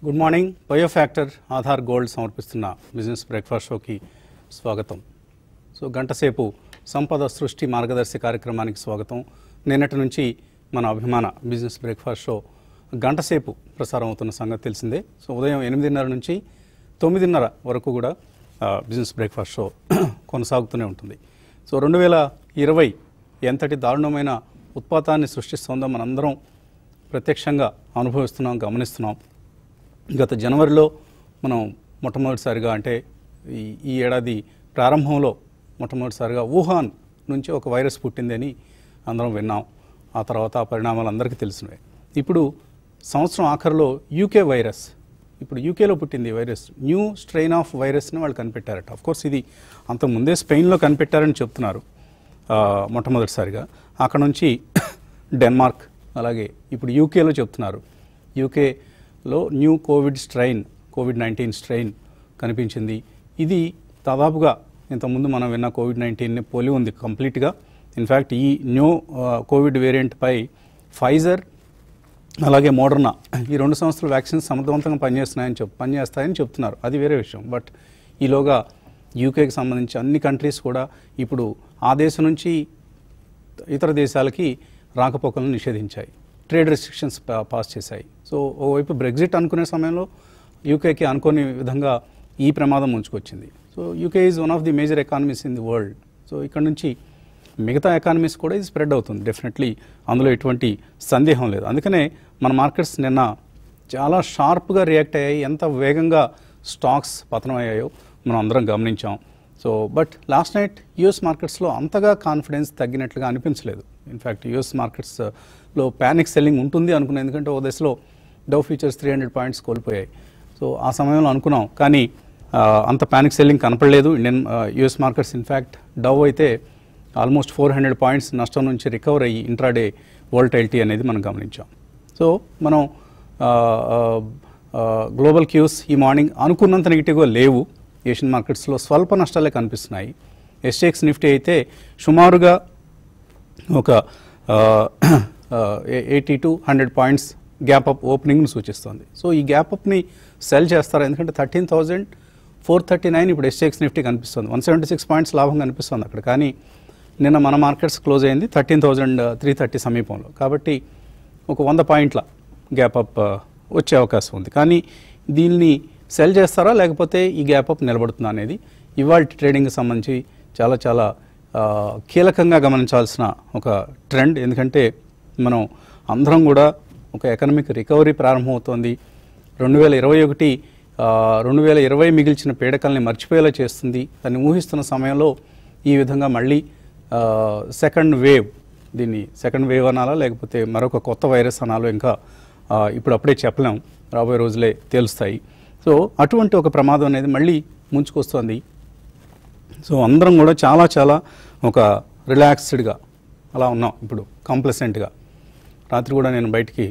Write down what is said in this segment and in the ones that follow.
Good morning bio factor Aadhaar gold సమర్పిస్తున్న business breakfast షోకి స్వాగతం సో గంట సేపు సంపద సృష్టి మార్గదర్శి కార్యక్రమానికి స్వాగతం నిన్నటి నుంచి మన అభిమాన బిజినెస్ బ్రేక్ఫాస్ట్ షో గంట సేపు ప్రసారం అవుతున్న సంగతి తెలిసిందే సో ఉదయం ఎనిమిదిన్నర నుంచి తొమ్మిదిన్నర వరకు కూడా ఆ, బిజినెస్ బ్రేక్ఫాస్ట్ షో కొనసాగుతూనే ఉంటుంది సో రెండు వేల ఇరవై ఎంతటి దారుణమైన ఉత్పాతాన్ని సృష్టిస్తుందో మనందరం ప్రత్యక్షంగా అనుభవిస్తున్నాం గమనిస్తున్నాం గత జనవరిలో మనం మొట్టమొదటిసారిగా అంటే ఈ ఈ ఏడాది ప్రారంభంలో మొట్టమొదటిసారిగా వుహాన్ నుంచి ఒక వైరస్ పుట్టిందని అందరం విన్నాం ఆ తర్వాత ఆ పరిణామాలు అందరికీ తెలిసినవే ఇప్పుడు సంవత్సరం ఆఖరిలో యూకే వైరస్ ఇప్పుడు యూకేలో పుట్టింది ఈ వైరస్ న్యూ స్ట్రెయిన్ ఆఫ్ వైరస్ని వాళ్ళు కనిపెట్టారట అఫ్ కోర్స్ ఇది అంత ముందే స్పెయిన్లో కనిపెట్టారని చెప్తున్నారు ఆ, మొట్టమొదటిసారిగా అక్కడ నుంచి డెన్మార్క్ అలాగే ఇప్పుడు యూకేలో చెప్తున్నారు యూకేలో new covid strain covid nineteen strain కనిపించింది ఇది దాదాపుగా ఇంతకుముందు మనం విన్న కోవిడ్ నైన్టీన్ని పోలి ఉంది కంప్లీట్గా ఇన్ఫ్యాక్ట్ ఈ న్యూ కోవిడ్ వేరియంట్పై ఫైజర్ అలాగే మోడర్నా ఈ రెండు సంస్థలు వ్యాక్సిన్స్ సమర్థవంతంగా పనిచేస్తున్నాయని చెప్ పనిచేస్తాయని చెప్తున్నారు అది వేరే విషయం బట్ ఈలోగా యూకేకి సంబంధించి అన్ని కంట్రీస్ కూడా ఇప్పుడు ఆ దేశం నుంచి ఇతర దేశాలకి రాకపోకలను నిషేధించాయి ట్రేడ్ రెస్ట్రిక్షన్స్ పాస్ చేశాయి సో ఓవైపు బ్రెగ్జిట్ అనుకునే సమయంలో యూకేకి అనుకోని విధంగా ఈ ప్రమాదం ముంచుకొచ్చింది so UK is one of the major economies in the world so ఇక్కడ నుంచి మిగతా ఎకానమీస్ కూడా ఇది స్ప్రెడ్ అవుతుంది డెఫినెట్లీ అందులో ఎటువంటి సందేహం లేదు అందుకనే మన మార్కెట్స్ నిన్న చాలా షార్ప్గా రియాక్ట్ అయ్యాయి ఎంత వేగంగా స్టాక్స్ పతనం అయ్యాయో మనం అందరం గమనించాం so but last night US మార్కెట్స్లో అంతగా కాన్ఫిడెన్స్ తగ్గినట్లుగా అనిపించలేదు ఇన్ఫ్యాక్ట్ యూఎస్ మార్కెట్స్లో ప్యానిక్ సెల్లింగ్ ఉంటుంది అనుకున్నాం ఎందుకంటే ఓ దశలో Dow futures three hundred points కోల్పోయాయి సో ఆ సమయంలో అనుకున్నాం కానీ ఆ, అంత ప్యానిక్ సెల్లింగ్ కనపడలేదు Indian US markets in fact Dow అయితే ఆల్మోస్ట్ ఫోర్ హండ్రెడ్ పాయింట్స్ నష్టం నుంచి రికవర్ అయ్యి ఇంట్రాడే వోల్టైలిటీ అనేది మనం గమనించాం సో మనం గ్లోబల్ క్యూస్ ఈ మార్నింగ్ అనుకున్నంత నెగిటివ్గా లేవు ఏషియన్ మార్కెట్స్లో స్వల్ప నష్టాలే కనిపిస్తున్నాయి ఎస్టెక్స్ నిఫ్టీ అయితే సుమారుగా ఒక eighty to hundred points gap up ఓపెనింగ్ను సూచిస్తుంది సో ఈ గ్యాప్ అప్ని సెల్ చేస్తారు ఎందుకంటే thirteen thousand four thirty nine ఇప్పుడు ఎస్టెక్స్ నిఫ్టీ కనిపిస్తుంది వన్ సెవెంటీ సిక్స్ పాయింట్స్ లాభం కనిపిస్తుంది అక్కడ కానీ నిన్న మన మార్కెట్స్ క్లోజ్ అయింది థర్టీన్ థౌజండ్ త్రీ థర్టీ సమీపంలో కాబట్టి ఒక వంద పాయింట్ల గ్యాప్ అప్ వచ్చే అవకాశం ఉంది కానీ దీన్ని సెల్ చేస్తారా లేకపోతే ఈ గ్యాప్ అప్ నిలబడుతుందా అనేది ఇవాళ ట్రేడింగ్కి సంబంధించి చాలా చాలా ఆ, కీలకంగా గమనించాల్సిన ఒక ట్రెండ్ ఎందుకంటే మనం అందరం కూడా ఒక ఎకనామిక్ రికవరీ ప్రారంభమవుతోంది రెండు వేల ఇరవై ఒకటి రెండు వేల ఇరవై మిగిల్చిన పీడకల్ని మర్చిపోయేలా చేస్తుంది దాన్ని ఊహిస్తున్న సమయంలో ఈ విధంగా మళ్ళీ సెకండ్ వేవ్ దీన్ని సెకండ్ వేవ్ అనాలా లేకపోతే మరొక కొత్త వైరస్ అనాలో ఇంకా ఆ, ఇప్పుడు అప్పుడే చెప్పలేం రాబోయే రోజులే తేలుస్తాయి సో అటువంటి ఒక ప్రమాదం అనేది మళ్ళీ ముంచుకొస్తుంది సో అందరం కూడా చాలా చాలా ఒక రిలాక్స్డ్గా అలా ఉన్నాం ఇప్పుడు కంప్లసెంట్గా రాత్రి కూడా నేను బయటికి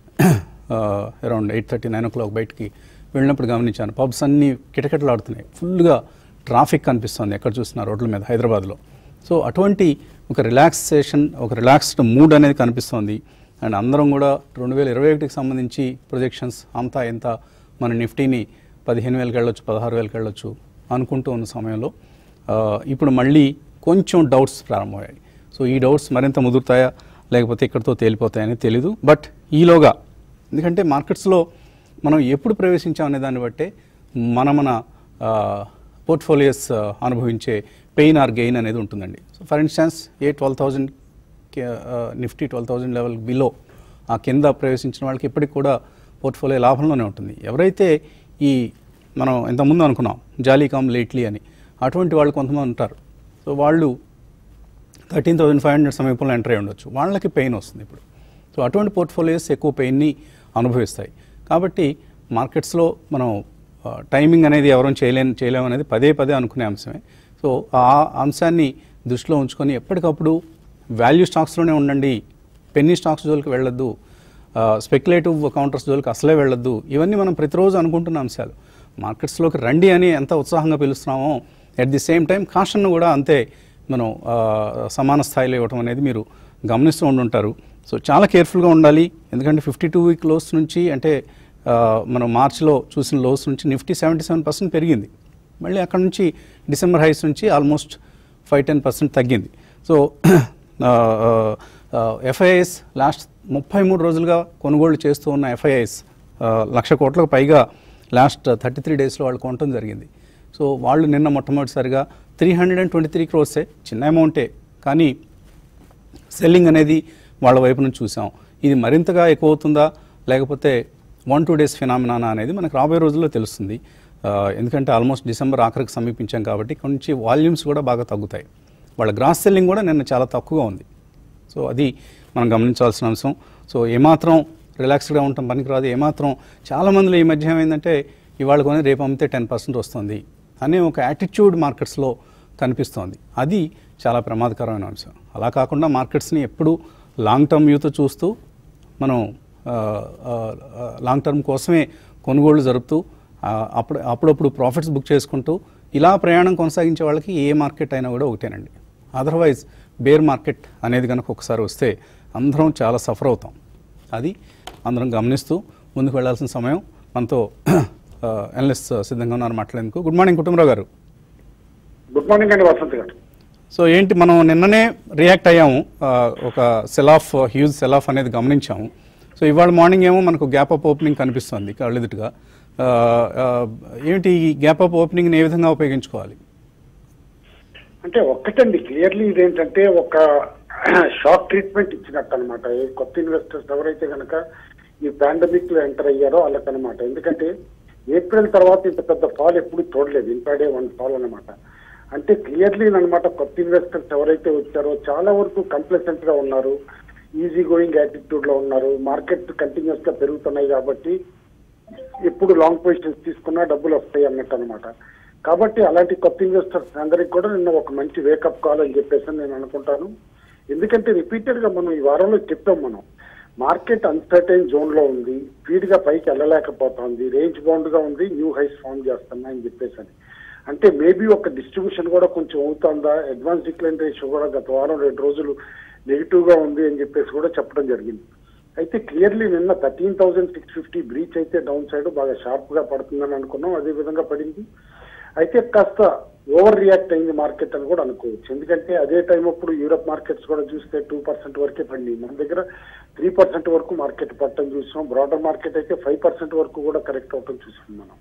around eight thirty nine o'clock బయటికి వెళ్ళినప్పుడు గమనించాను పబ్స్ అన్నీ కిటకిటలాడుతున్నాయి ఫుల్గా ట్రాఫిక్ కనిపిస్తుంది ఎక్కడ చూసినా రోడ్ల మీద హైదరాబాద్లో సో అటువంటి ఒక రిలాక్సేషన్ ఒక రిలాక్స్డ్ మూడ్ అనేది కనిపిస్తోంది అండ్ అందరం కూడా రెండు వేల ఇరవై ఒకటికి సంబంధించి ప్రొజెక్షన్స్ అంతా ఎంత మన నిఫ్టీని పదిహేను వేలకు వెళ్ళొచ్చు పదహారు వేలకు వెళ్ళొచ్చు అనుకుంటూ ఉన్న సమయంలో ఆ, ఇప్పుడు మళ్ళీ కొంచెం డౌట్స్ ప్రారంభమయ్యాయి సో ఈ డౌట్స్ మరింత ముదురుతాయా లేకపోతే ఇక్కడితో తేలిపోతాయని తెలీదు బట్ ఈలోగా ఎందుకంటే మార్కెట్స్లో మనం ఎప్పుడు ప్రవేశించాం అనే దాన్ని బట్టే మన మన పోర్ట్ఫోలియోస్ అనుభవించే పెయిన్ ఆర్ గెయిన్ అనేది ఉంటుందండి so for instance a twelve thousand Nifty twelve thousand level below ఆ కింద ప్రవేశించిన వాళ్ళకి ఇప్పటికి కూడా పోర్ట్ఫోలియో లాభంలోనే ఉంటుంది ఎవరైతే ఈ మనం ఇంతకుముందు అనుకున్నాం జాలీ కామ్ లేట్లీ అని అటువంటి వాళ్ళు కొంతమంది ఉంటారు సో వాళ్ళు థర్టీన్ థౌసండ్ ఫైవ్ హండ్రెడ్ సమీపంలో ఎంటర్ అయి ఉండొచ్చు వాళ్ళకి పెయిన్ వస్తుంది ఇప్పుడు సో అటువంటి పోర్ట్ఫోలియోస్ ఎక్కువ పెయిన్ని అనుభవిస్తాయి కాబట్టి మార్కెట్స్లో మనం ఆ, టైమింగ్ అనేది ఎవరూ చేయలేని చేయలేము అనేది పదే పదే అనుకునే అంశమే సో ఆ అంశాన్ని దృష్టిలో ఉంచుకొని ఎప్పటికప్పుడు వాల్యూ స్టాక్స్లోనే ఉండండి పెన్నీ స్టాక్స్ జోలికి వెళ్ళొద్దు స్పెక్యులేటివ్ కౌంటర్స్ జోలికి అసలే వెళ్ళొద్దు ఇవన్నీ మనం ప్రతిరోజు అనుకుంటున్న అంశాలు మార్కెట్స్లోకి రండి అని ఎంత ఉత్సాహంగా పిలుస్తున్నామో అట్ ది సేమ్ టైం కాషన్ను కూడా అంతే మనం ఆ, సమాన స్థాయిలో ఇవ్వటం అనేది మీరు గమనిస్తూ ఉండుంటారు సో చాలా కేర్ఫుల్గా ఉండాలి ఎందుకంటే ఫిఫ్టీ టూ వీక్ లోస్ నుంచి అంటే ఆ, మనం మార్చిలో చూసిన లోస్ నుంచి నిఫ్టీ సెవెంటీ సెవెన్ పర్సెంట్ పెరిగింది మళ్ళీ అక్కడ నుంచి డిసెంబర్ హైస్ నుంచి ఆల్మోస్ట్ ఫైవ్ టెన్ పర్సెంట్ తగ్గింది సో ఎఫ్ఐఐస్ లాస్ట్ ముప్పై మూడు రోజులుగా కొనుగోలు చేస్తూ ఉన్న ఎఫ్ఐఐస్ లక్ష కోట్లకు పైగా లాస్ట్ థర్టీ త్రీ డేస్లో వాళ్ళు కొనటం జరిగింది సో వాళ్ళు నిన్న మొట్టమొదటిసారిగా three hundred and twenty three క్రోర్సే చిన్న అమౌంటే కానీ సెల్లింగ్ అనేది వాళ్ళ వైపు నుంచి చూసాం ఇది మరింతగా ఎక్కువ అవుతుందా లేకపోతే వన్ టూ డేస్ ఫినామినానా అనేది మనకు రాబోయే రోజుల్లో తెలుస్తుంది ఆ, ఎందుకంటే ఆల్మోస్ట్ డిసెంబర్ ఆఖరికి సమీపించాం కాబట్టి కొంచెం వాల్యూమ్స్ కూడా బాగా తగ్గుతాయి వాళ్ళ గ్రాస్ సెల్లింగ్ కూడా నిన్న చాలా తక్కువగా ఉంది సో అది మనం గమనించాల్సిన అంశం సో ఏమాత్రం రిలాక్స్డ్గా ఉండటం పనికిరాదు ఏమాత్రం చాలా మందిలో ఈ మధ్య ఏమైందంటే ఇవాళ కొని రేపు అమ్మితే టెన్ పర్సెంట్ వస్తుంది అనే ఒక యాటిట్యూడ్ మార్కెట్స్లో కనిపిస్తోంది అది చాలా ప్రమాదకరమైన అంశం అలా కాకుండా మార్కెట్స్ని ఎప్పుడూ లాంగ్ టర్మ్ వ్యూతో చూస్తూ మనం ఆ, ఆ, ఆ, లాంగ్ టర్మ్ కోసమే కొనుగోళ్లు జరుపుతూ ఆ, అప్పుడు అప్పుడప్పుడు ప్రాఫిట్స్ బుక్ చేసుకుంటూ ఇలా ప్రయాణం కొనసాగించే వాళ్ళకి ఏ మార్కెట్ అయినా కూడా ఒకటేనండి అదర్వైజ్ బేర్ మార్కెట్ అనేది కనుక ఒకసారి వస్తే అందరం చాలా సఫర్ అవుతాం అది అందరం గమనిస్తూ ముందుకు వెళ్ళాల్సిన సమయం మనతో ఎన్ఎస్ సిద్ధంగా ఉన్నారు మాట్లాడేందుకు గుడ్ మార్నింగ్ కుటుంబరావు గారు గుడ్ మార్నింగ్ అండి వసంత్ గారు సో ఏంటి మనం నిన్ననే రియాక్ట్ అయ్యాము ఆ, ఒక sell off huge sell off అనేది గమనించాము సో ఇవాళ మార్నింగ్ ఏమో మనకు గ్యాప్ అప్ ఓపెనింగ్ కనిపిస్తుంది కళ్ళెదుటిగా ఆ, ఆ, ఏంటి ఈ గ్యాప్ అప్ ఓపెనింగ్ని ఏ విధంగా ఉపయోగించుకోవాలి అంటే ఒక్కటండి క్లియర్లీ ఇదేంటంటే ఒక షాక్ ట్రీట్మెంట్ ఇచ్చినట్టు అనమాట కొత్త ఇన్వెస్టర్స్ ఎవరైతే కనుక ఈ పాండమిక్ లో ఎంటర్ అయ్యారో వాళ్ళకనమాట ఎందుకంటే ఏప్రిల్ తర్వాత ఇంత పెద్ద ఫాల్ ఎప్పుడు చూడలేదు ఇంటాడే వన్ ఫాల్ అన్నమాట అంటే క్లియర్లీ అనమాట కొత్త ఇన్వెస్టర్స్ ఎవరైతే వచ్చారో చాలా వరకు కంప్లసెంట్ గా ఉన్నారు ఈజీ గోయింగ్ యాటిట్యూడ్ లో ఉన్నారు మార్కెట్ కంటిన్యూస్ గా పెరుగుతున్నాయి కాబట్టి ఎప్పుడు లాంగ్ పొజిషన్స్ తీసుకున్నా డబ్బులు వస్తాయి అన్నట్టు అనమాట కాబట్టి అలాంటి కొత్త ఇన్వెస్టర్స్ అందరికి కూడా నిన్న ఒక మంచి వేకప్ కాల్ అని చెప్పేసి నేను అనుకుంటాను ఎందుకంటే రిపీటెడ్ గా మనం ఈ వారంలో చెప్పాం మనం మార్కెట్ అన్సర్టైన్ జోన్ లో ఉంది స్పీడ్ గా పైకి వెళ్ళలేకపోతుంది రేంజ్ బౌండ్ గా ఉంది న్యూ హైస్ ఫామ్ చేస్తున్నాయని చెప్పేసి అని అంటే మేబీ ఒక డిస్ట్రిబ్యూషన్ కూడా కొంచెం అవుతుందా అడ్వాన్స్ డిక్లైన్ రేషియో కూడా గత వారం రెండు రోజులు నెగిటివ్ గా ఉంది అని చెప్పేసి కూడా చెప్పడం జరిగింది అయితే క్లియర్లీ నిన్న thirteen thousand six fifty breach అయితే డౌన్ సైడ్ బాగా షార్ప్ గా పడుతుందని అనుకున్నాం అదే విధంగా పడింది అయితే కాస్త ఓవర్ రియాక్ట్ అయింది మార్కెట్ అని కూడా అనుకోవచ్చు ఎందుకంటే అదే టైం అప్పుడు యూరప్ మార్కెట్స్ కూడా చూస్తే టూ పర్సెంట్ వరకే పడింది మన దగ్గర త్రీ పర్సెంట్ వరకు మార్కెట్ పట్టడం చూసాం బ్రాడర్ మార్కెట్ అయితే ఫైవ్ పర్సెంట్ వరకు కూడా కరెక్ట్ అవటం చూసాం మనం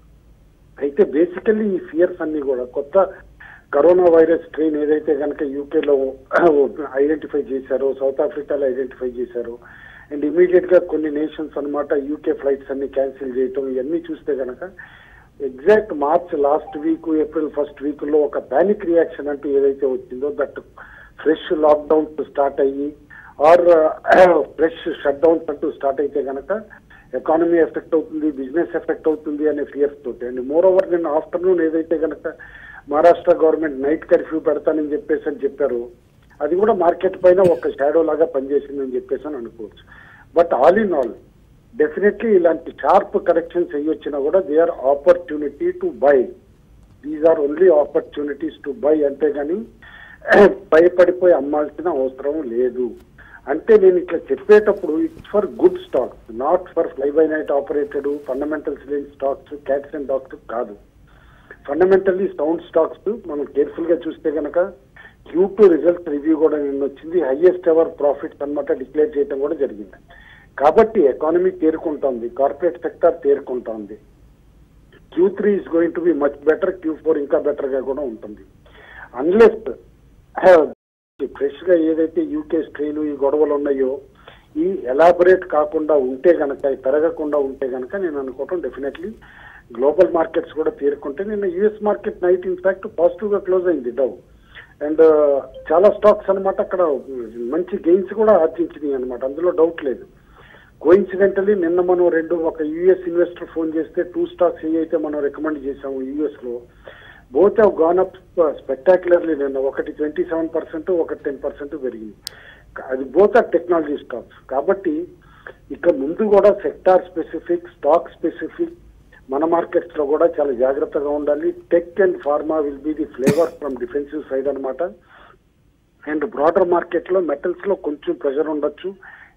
అయితే బేసికల్లీ ఈ ఫియర్స్ అన్ని కూడా కొత్త కరోనా వైరస్ స్ట్రెయిన్ ఏదైతే కనుక యూకేలో ఐడెంటిఫై చేశారో సౌత్ ఆఫ్రికాలో ఐడెంటిఫై చేశారో అండ్ ఇమీడియట్ గా కొన్ని నేషన్స్ అన్నమాట యూకే ఫ్లైట్స్ అన్ని క్యాన్సిల్ చేయటం ఇవన్నీ చూస్తే కనుక exact March last week April first week లో ఒక పానిక్ రియాక్షన్ అంటూ ఏదైతే వచ్చిందో దట్ ఫ్రెష్ లాక్డౌన్ స్టార్ట్ అయ్యి ఆర్ ఫ్రెష్ షట్ డౌన్స్ అంటూ స్టార్ట్ అయితే కనుక ఎకానమీ ఎఫెక్ట్ అవుతుంది బిజినెస్ ఎఫెక్ట్ అవుతుంది అనే ఫియర్స్ తోటి అండ్ మోర్ ఓవర్ నిన్న ఆఫ్టర్నూన్ ఏదైతే కనుక మహారాష్ట్ర గవర్నమెంట్ నైట్ కర్ఫ్యూ పెడతానని చెప్పేసి అని చెప్పారు అది కూడా మార్కెట్ పైన ఒక షాడో లాగా పనిచేసిందని చెప్పేసి అని అనుకోవచ్చు but all in all definitely ఇలాంటి షార్ప్ కరెక్షన్స్ అయ్యొచ్చినా కూడా they are opportunity to buy these are only opportunities to buy అంతేగాని భయపడిపోయి అమ్మాల్సిన అవసరం లేదు అంటే నేను ఇట్లా చెప్పేటప్పుడు it's for good stocks not for fly by night operated fundamentals లేని స్టాక్స్ క్యాట్స్ అండ్ డాక్స్ కాదు ఫండమెంటల్లీ సౌండ్ స్టాక్స్ మనం కేర్ఫుల్ గా చూస్తే కనుక క్యూ టూ రిజల్ట్స్ రివ్యూ కూడా నిన్న వచ్చింది హైయెస్ట్ ఎవర్ ప్రాఫిట్స్ అన్నమాట డిక్లేర్ చేయడం కూడా జరిగింది కాబట్టి ఎకానమీ తేరుకుంటోంది కార్పొరేట్ సెక్టర్ తేరుకుంటోంది Q three is going to be much better Q four ఇంకా బెటర్ గా కూడా ఉంటుంది అన్లెస్ ఫ్రెష్ గా ఏదైతే యూకే స్ట్రెయిన్ ఈ గొడవలు ఉన్నాయో ఈ ఎలాబొరేట్ కాకుండా ఉంటే గనక ఈ పెరగకుండా ఉంటే గనక నేను అనుకోవటం డెఫినెట్లీ గ్లోబల్ మార్కెట్స్ కూడా తీరుకుంటే నిన్న US market night in fact positive గా క్లోజ్ అయింది డౌ అండ్ చాలా స్టాక్స్ అన్నమాట అక్కడ మంచి గెయిన్స్ కూడా ఆర్జించినాయి అనమాట అందులో డౌట్ లేదు కోయిన్సిడెంటలీ నిన్న మనం రెండు ఒక యుఎస్ ఇన్వెస్టర్ ఫోన్ చేస్తే టూ స్టాక్స్ ఏ అయితే మనం రికమెండ్ చేసాము యుఎస్ లో both have gone up spectacularly నిన్న ఒకటి ట్వంటీ సెవెన్ పర్సెంట్ ఒకటి టెన్ పర్సెంట్ పెరిగింది అది బోత్ ఆర్ టెక్నాలజీ స్టాక్స్ కాబట్టి ఇక ముందు కూడా సెక్టార్ స్పెసిఫిక్ స్టాక్ స్పెసిఫిక్ మన మార్కెట్స్ లో కూడా చాలా జాగ్రత్తగా ఉండాలి tech and pharma will be the flavour from defensive side అనమాట అండ్ బ్రాడర్ మార్కెట్ లో మెటల్స్ లో కొంచెం ప్రెషర్ ఉండొచ్చు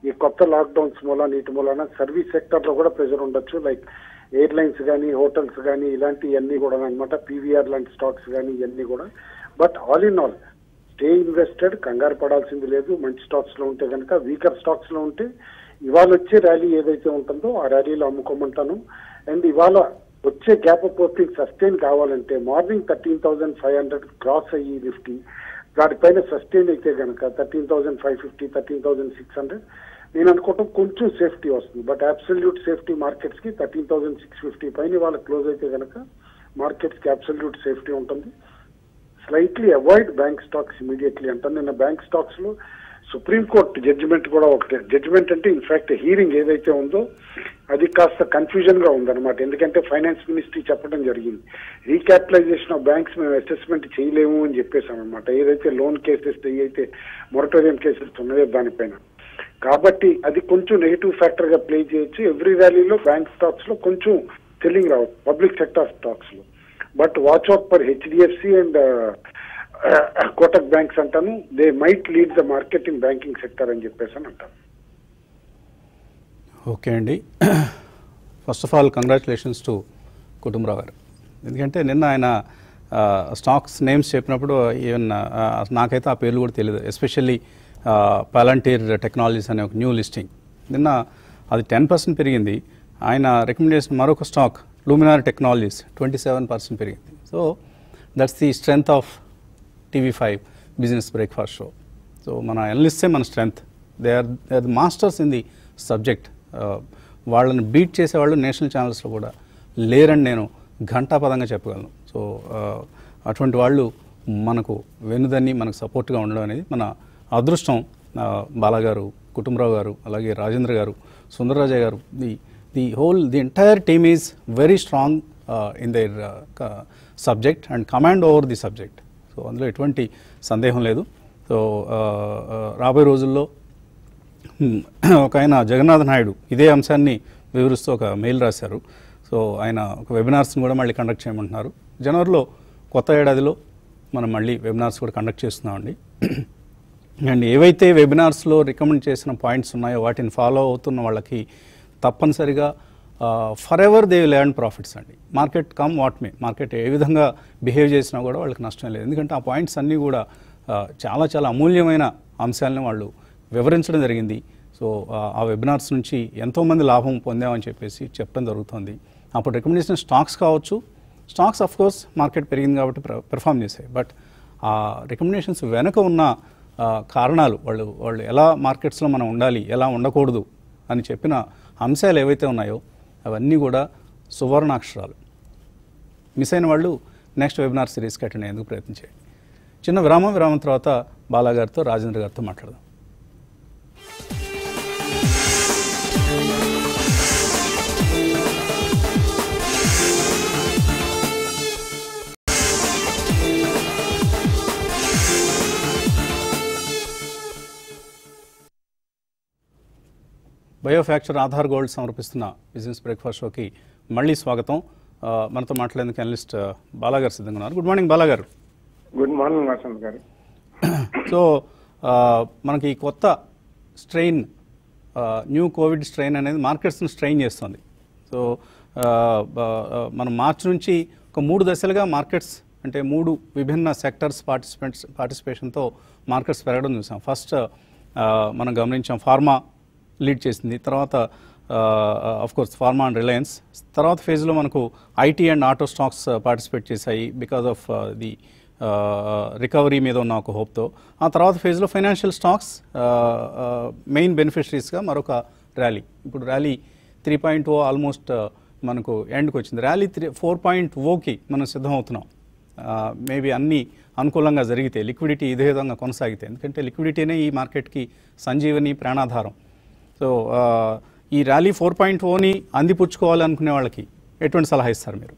ఈ కొత్త లాక్డౌన్స్ మూలాన ఇటు మూలాన సర్వీస్ సెక్టర్ లో కూడా ప్రెషర్ ఉండొచ్చు లైక్ ఎయిర్లైన్స్ కానీ హోటల్స్ కానీ ఇలాంటివన్నీ కూడా అనమాట పీవీఆర్ లాంటి స్టాక్స్ కానీ ఇవన్నీ కూడా but all in all stay invested కంగారు పడాల్సింది లేదు మంచి స్టాక్స్ లో ఉంటే కనుక వీకర్ స్టాక్స్ లో ఉంటే ఇవాళ వచ్చే ర్యాలీ ఏదైతే ఉంటుందో ఆ ర్యాలీలో అమ్ముకోమంటాను అండ్ ఇవాళ వచ్చే గ్యాప్ అప్ ఓపెనింగ్ సస్టైన్ కావాలంటే morning thirteen thousand five hundred cross అయ్యి నిఫ్టీ దానిపైన సస్టైన్ అయితే కనుక thirteen thousand five fifty thirteen thousand six hundred నేను అనుకోవటం కొంచెం సేఫ్టీ వస్తుంది బట్ అబ్సల్యూట్ సేఫ్టీ మార్కెట్స్ కి థర్టీన్ థౌసండ్ సిక్స్ ఫిఫ్టీ పైన వాళ్ళ క్లోజ్ అయితే కనుక మార్కెట్స్ కి అబ్సల్యూట్ సేఫ్టీ ఉంటుంది slightly avoid bank stocks immediately అంటాను నిన్న బ్యాంక్ స్టాక్స్ లో సుప్రీంకోర్టు జడ్జిమెంట్ కూడా ఒకటి జడ్జిమెంట్ అంటే ఇన్ఫాక్ట్ హీరింగ్ ఏదైతే ఉందో అది కాస్త కన్ఫ్యూజన్ గా ఉందన్నమాట ఎందుకంటే ఫైనాన్స్ మినిస్ట్రీ చెప్పడం జరిగింది రీక్యాపిటలైజేషన్ ఆఫ్ బ్యాంక్స్ మేము అసెస్మెంట్ చేయలేము అని చెప్పేసాం అనమాట ఏదైతే లోన్ కేసెస్ ఏదైతే మొరటోరియం కేసెస్ ఉన్నాయో దానిపైన కాబట్టి అది కొంచెం నెగిటివ్ ఫ్యాక్టర్ గా ప్లే చేయొచ్చు ఎవ్రీ ర్యాలీలో బ్యాంక్ స్టాక్స్ లో కొంచెం సెల్లింగ్ రావచ్చు పబ్లిక్ సెక్టర్ స్టాక్స్ లో but watch out for HDFC and Kotak banks అంటాను they might lead the market in banking sector అని చెప్పేసి అని అంటాను ఓకే అండి first of all congratulations to Kutumbarao గారు ఎందుకంటే నిన్న ఆయన స్టాక్స్ నేమ్స్ చెప్పినప్పుడు ఈవెన్ నాకైతే ఆ పేర్లు కూడా తెలియదు ఎస్పెషల్లీ పాలంటీర్ టెక్నాలజీస్ అనే ఒక న్యూ లిస్టింగ్ నిన్న అది టెన్ పర్సెంట్ పెరిగింది ఆయన రికమెండ్ చేసిన మరొక stock Luminaire technologies twenty seven percent పెరిగింది so that's the strength of TV five business breakfast show so మన ఎనలిస్టే మన strength they are they are the masters in the subject వాళ్ళని బీట్ చేసేవాళ్ళు నేషనల్ ఛానల్స్లో కూడా లేరని నేను ఘంటాపదంగా చెప్పగలను సో అటువంటి వాళ్ళు మనకు వెనుదని మనకు సపోర్ట్గా ఉండడం అనేది మన అదృష్టం ఆ, బాలాగారు కుటుంబరావు గారు అలాగే Rajendra garu Sundararajaiah garu the the whole the entire team is very strong in their subject and command over the subject so అందులో ఎటువంటి సందేహం లేదు సో ఆ, ఆ, రాబోయే రోజుల్లో హ్మ్, ఒక ఆయన జగన్నాథ్ నాయుడు ఇదే అంశాన్ని వివరిస్తూ ఒక మెయిల్ రాశారు సో ఆయన ఒక వెబినార్స్ని కూడా మళ్ళీ కండక్ట్ చేయమంటున్నారు జనవరిలో కొత్త ఏడాదిలో మనం మళ్ళీ వెబినార్స్ కూడా కండక్ట్ చేస్తున్నామండి అండ్ ఏవైతే వెబినార్స్లో రికమెండ్ చేసిన పాయింట్స్ ఉన్నాయో వాటిని ఫాలో అవుతున్న వాళ్ళకి తప్పనిసరిగా for ever they land profits అండి market come what may market ఏ విధంగా బిహేవ్ చేసినా కూడా వాళ్ళకి నష్టం లేదు ఎందుకంటే ఆ పాయింట్స్ అన్నీ కూడా ఆ, చాలా చాలా అమూల్యమైన అంశాలను వాళ్ళు వివరించడం జరిగింది సో ఆ, ఆ వెబినార్స్ నుంచి ఎంతోమంది లాభం పొందామని చెప్పేసి చెప్పడం జరుగుతుంది అప్పుడు రికమెండేషన్ స్టాక్స్ కావచ్చు స్టాక్స్ ఆఫ్ కోర్స్ మార్కెట్ పెరిగింది కాబట్టి పెర్ఫామ్ చేశాయి బట్ ఆ రికమెండేషన్స్ వెనక ఉన్న ఆ, కారణాలు వాళ్ళు వాళ్ళు ఎలా మార్కెట్స్లో మనం ఉండాలి ఎలా ఉండకూడదు అని చెప్పిన అంశాలు ఏవైతే ఉన్నాయో అవన్నీ కూడా సువర్ణాక్షరాలు మిస్ అయిన వాళ్ళు నెక్స్ట్ వెబినార్ సిరీస్కి అటెండ్ అయ్యేందుకు ప్రయత్నం చేయండి చిన్న విరామం విరామం తర్వాత బాలాగారితో రాజేంద్ర గారితో మాట్లాడదాం బయోఫ్యాక్చర్ ఆధార్ గోల్డ్ సమర్పిస్తున్న బిజినెస్ బ్రేక్ఫాస్ట్ షోకి మళ్ళీ స్వాగతం ఆ, మనతో మాట్లాడేందుకు అనలిస్ట్ బాలాగారు సిద్ధంగా ఉన్నారు గుడ్ మార్నింగ్ బాలాగారు good morning Vasanth garu so ఆ, మనకి ఈ కొత్త స్ట్రెయిన్ న్యూ కోవిడ్ స్ట్రెయిన్ అనేది మార్కెట్స్ని స్ట్రెయిన్ చేస్తుంది సో ఆ, బ- ఆ, మనం మార్చి నుంచి ఒక మూడు దశలుగా మార్కెట్స్ అంటే మూడు విభిన్న సెక్టర్స్ పార్టిసిపెంట్స్ పార్టిసిపేషన్తో మార్కెట్స్ పెరగడం చూసాం ఫస్ట్ మనం గమనించాం ఫార్మా లీడ్ చేసింది తర్వాత of course pharma and Reliance తర్వాత ఫేజ్లో మనకు IT and auto stocks participate చేశాయి బికాస్ ఆఫ్ ది రికవరీ మీద ఉన్న ఒక హోప్తో ఆ తర్వాత ఫేజ్లో ఫైనాన్షియల్ స్టాక్స్ మెయిన్ బెనిఫిషరీస్గా మరొక ర్యాలీ ఇప్పుడు rally three point o almost మనకు ఎండ్కి వచ్చింది ర్యాలీ త్రీ ఫోర్ పాయింట్ ఓకి మనం సిద్ధమవుతున్నాం మేబీ అన్నీ అనుకూలంగా జరిగితే లిక్విడిటీ ఇదే విధంగా కొనసాగితే ఎందుకంటే లిక్విడిటీనే ఈ మార్కెట్కి సంజీవని ప్రాణాధారం సో ఆ, ఈ ర్యాలీ ఫోర్ పాయింట్ ఓని అందిపుచ్చుకోవాలనుకునే వాళ్ళకి ఎటువంటి సలహా ఇస్తారు మీరు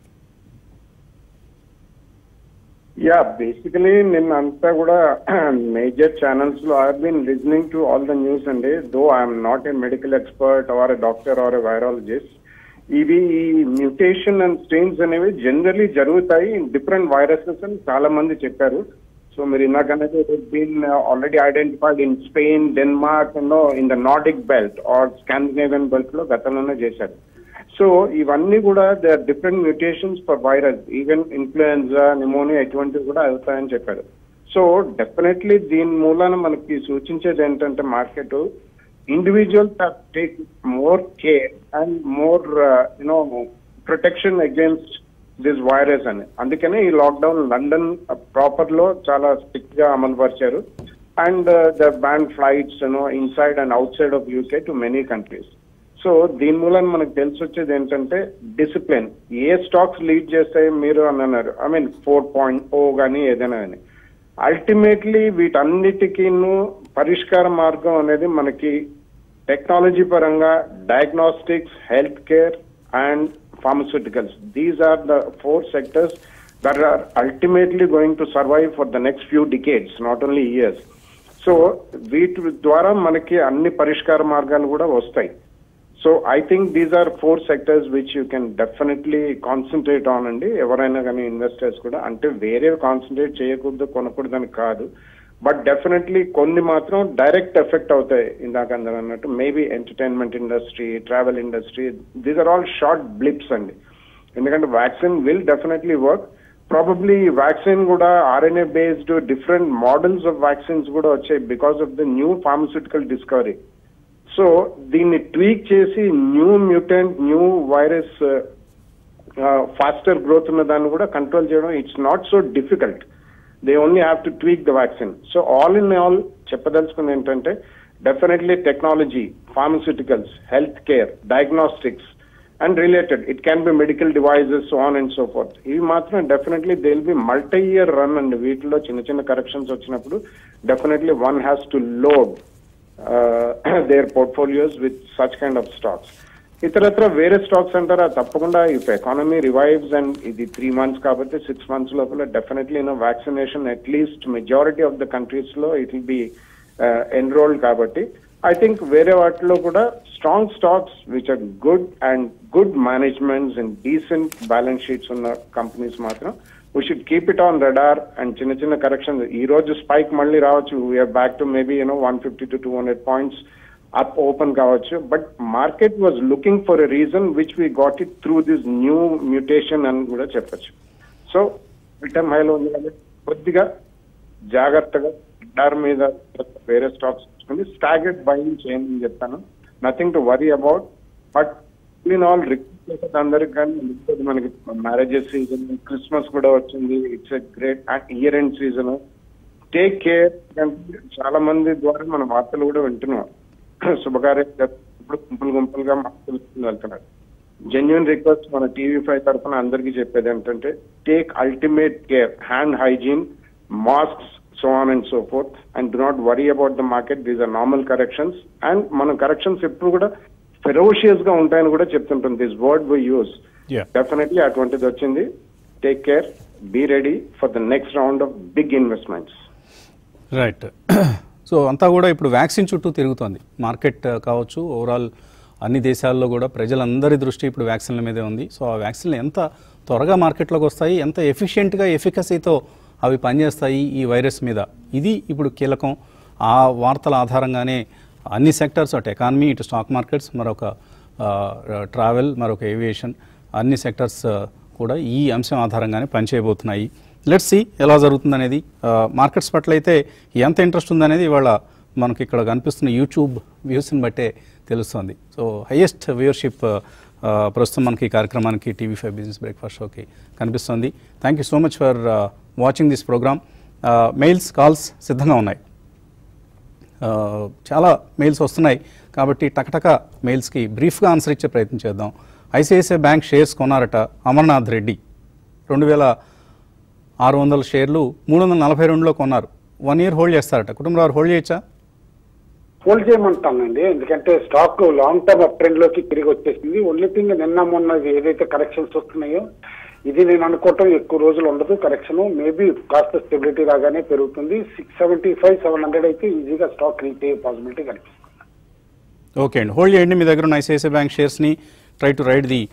యా బేసికలీ నిన్న అంతా కూడా మేజర్ ఛానల్స్ లో I been listening to all the news అండి though I'm not a medical expert or a doctor or a virologist ఇవి మ్యూటేషన్ అండ్ స్ట్రెయిన్స్ అనేవి జనరలీ జరుగుతాయి డిఫరెంట్ వైరసెస్ అని చాలా మంది చెప్పారు సో మీరు ఇందాక అనేది been already identified in Spain Denmark no in the Nordic belt or Scandinavian belt లో గతంలోనే చేశారు సో ఇవన్నీ కూడా they are different mutations for virus even influenza pneumonia ఇటువంటివి కూడా అవుతాయని చెప్పారు సో డెఫినెట్లీ దీని మూలాన మనకి సూచించేది ఏంటంటే market individuals have take more care and more you know protection against this virus అని అందుకనే ఈ లాక్డౌన్ లండన్ ప్రాపర్ లో చాలా స్ట్రిక్ట్ గా అమలు పరిచారు and the ban flights you know inside and outside of UK to many countries so దీని మూలన మనకు తెలిసి వచ్చేది ఏంటంటే డిసిప్లిన్ ఏ స్టాక్స్ లీడ్ చేస్తాయి మీరు అని అన్నారు I mean four point o కానీ ఏదైనా కానీ అల్టిమేట్లీ వీటన్నిటికీ పరిష్కార మార్గం అనేది మనకి టెక్నాలజీ పరంగా diagnostics health care and pharmaceuticals these are the four sectors that are ultimately going to survive for the next few decades not only years so వీటి ద్వారా మనకి అన్ని పరిష్కార మార్గాలు కూడా వస్తాయి so I think these are four sectors which you can definitely concentrate on అండి ఎవరైనా కానీ ఇన్వెస్టర్స్ కూడా అంటే వేరే కాన్సన్ట్రేట్ చేయకూడదు కొనకూడదని కాదు బట్ డెఫినెట్లీ కొన్ని మాత్రం డైరెక్ట్ ఎఫెక్ట్ అవుతాయి ఇందాక అందరూ అన్నట్టు maybe entertainment industry travel industry these are all short blips అండి ఎందుకంటే vaccine will definitely work probably vaccine కూడా RNA based different models of vaccines కూడా వచ్చాయి because of the new pharmaceutical discovery so దీన్ని ట్వీక్ చేసి new mutant new virus faster growth ఉన్న దాన్ని కూడా కంట్రోల్ చేయడం it's not so difficult they only have to tweak the vaccine so all in all చెప్పదలుచుకుంది ఏంటంటే definitely technology pharmaceuticals health care diagnostics and related it can be medical devices on and so forth ఇవి మాత్రం definitely they will be multi year run అండి వీటిలో చిన్న చిన్న corrections వచ్చినప్పుడు definitely one has to load their portfolios with such kind of stocks ఇతరత్ర వేరే stocks అంటారా తప్పకుండా ఇఫ్ ఎకానమీ రివైవ్స్ అండ్ ఇది త్రీ మంత్స్ కాబట్టి సిక్స్ మంత్స్ లోపల definitely you know vaccination at least majority of the countries లో ఇట్ విల్ బి ఎన్రోల్డ్ కాబట్టి I think వేరే వాటిలో కూడా strong stocks which are good and good managements and decent balance sheets ఉన్న companies మాత్రం we should keep it on radar and చిన్న చిన్న కరెక్షన్ ఈ రోజు స్పైక్ మళ్ళీ రావచ్చు we're back to maybe you know one fifty to two hundred points up open కావచ్చు but market was looking for a reason which we got it through this new mutation అని కూడా చెప్పొచ్చు సో రిటర్న్ హైలో ఉంది కాబట్టి కొద్దిగా జాగ్రత్తగా డార్ మీద వేరే స్టాక్స్ తీసుకుని స్టాగెడ్ బయింగ్ చేయండి అని చెప్తాను nothing to worry about but in all request చేసేది అందరికి కానీ ఎందుకంటే మనకి మ్యారేజెస్ సీజన్ క్రిస్మస్ కూడా వచ్చింది it's a great year end season take care చాలా మంది ద్వారా మన వార్తలు కూడా వింటున్నాం శుభకార్యం ఇప్పుడు గుంపులు గుంపులుగా మార్పులు వెళ్తున్నారు జెన్యున్ రిక్వెస్ట్ మన టీవీ ఫైవ్ తరఫున అందరికీ చెప్పేది ఏంటంటే take ultimate care hand hygiene masks so on and so forth and do not worry about the market these are normal corrections and మన కరెక్షన్స్ ఎప్పుడు కూడా ఫెరోషియస్ గా ఉంటాయని కూడా చెప్తుంటుంది this word we use Yeah. Definitely అటువంటిది వచ్చింది take care be ready for the next round of big investments right so అంతా కూడా ఇప్పుడు వ్యాక్సిన్ చుట్టూ తిరుగుతోంది మార్కెట్ ఆ, కావచ్చు ఓవరాల్ అన్ని దేశాల్లో కూడా ప్రజలందరి దృష్టి ఇప్పుడు వ్యాక్సిన్ల మీదే ఉంది సో ఆ వ్యాక్సిన్లు ఎంత త్వరగా మార్కెట్లోకి వస్తాయి ఎంత ఎఫిషియెంట్గా ఎఫికసీతో అవి పనిచేస్తాయి ఈ వైరస్ మీద ఇది ఇప్పుడు కీలకం ఆ వార్తల ఆధారంగానే అన్ని సెక్టర్స్ అటు ఎకానమీ ఇటు స్టాక్ మార్కెట్స్ మరొక ట్రావెల్ మరొక ఏవియేషన్ అన్ని సెక్టర్స్ కూడా ఈ అంశం ఆధారంగానే పనిచేయబోతున్నాయి లెట్స్ సి ఎలా జరుగుతుందనేది మార్కెట్స్ పట్ల అయితే ఎంత ఇంట్రెస్ట్ ఉందనేది ఇవాళ మనకి ఇక్కడ కనిపిస్తున్న యూట్యూబ్ వ్యూస్ని బట్టే తెలుస్తుంది సో హైయెస్ట్ వ్యూయర్షిప్ ప్రస్తుతం మనకి ఈ కార్యక్రమానికి టీవీ ఫైవ్ బిజినెస్ బ్రేక్ఫాస్ట్ షోకి కనిపిస్తుంది thank you so much for watching this programme mails calls సిద్ధంగా ఉన్నాయి ఆ, చాలా మెయిల్స్ వస్తున్నాయి కాబట్టి టకటక మెయిల్స్కి బ్రీఫ్గా ఆన్సర్ ఇచ్చే ప్రయత్నం చేద్దాం ఐసిఐసిఐ బ్యాంక్ షేర్స్ కొన్నారట అమర్నాథ్ రెడ్డి రెండు వేల ఆరు వందల షేర్లు మూడు వందల నలభై రెండులో కొన్నారు వన్ ఇయర్ హోల్డ్ చేస్తారట కుటుంబరావు హోల్డ్ చేయొచ్చా హోల్డ్ చేయమంటానండి ఎందుకంటే stock long term up trend లోకి తిరిగి వచ్చేసింది ఓన్లీ థింగ్ నిన్న మొన్న ఏదైతే కరెక్షన్స్ వస్తున్నాయో ఇది నేను అనుకోవటం ఎక్కువ రోజులు ఉండదు కరెక్షన్ మేబీ కాస్త స్టెబిలిటీ రాగానే పెరుగుతుంది six seventy five seven hundred అయితే ఈజీగా స్టాక్ రీచ్ అయ్యే పాసిబిలిటీ కనిపిస్తుంది ఓకే అండి హోల్డ్ చేయండి మీ దగ్గర ఉన్న ఐసిఐసిఐ బ్యాంక్ షేర్స్ని try to ride the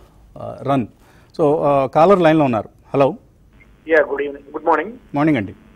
run so caller లైన్లో ఉన్నారు hello yeah good evening good morning morning అండి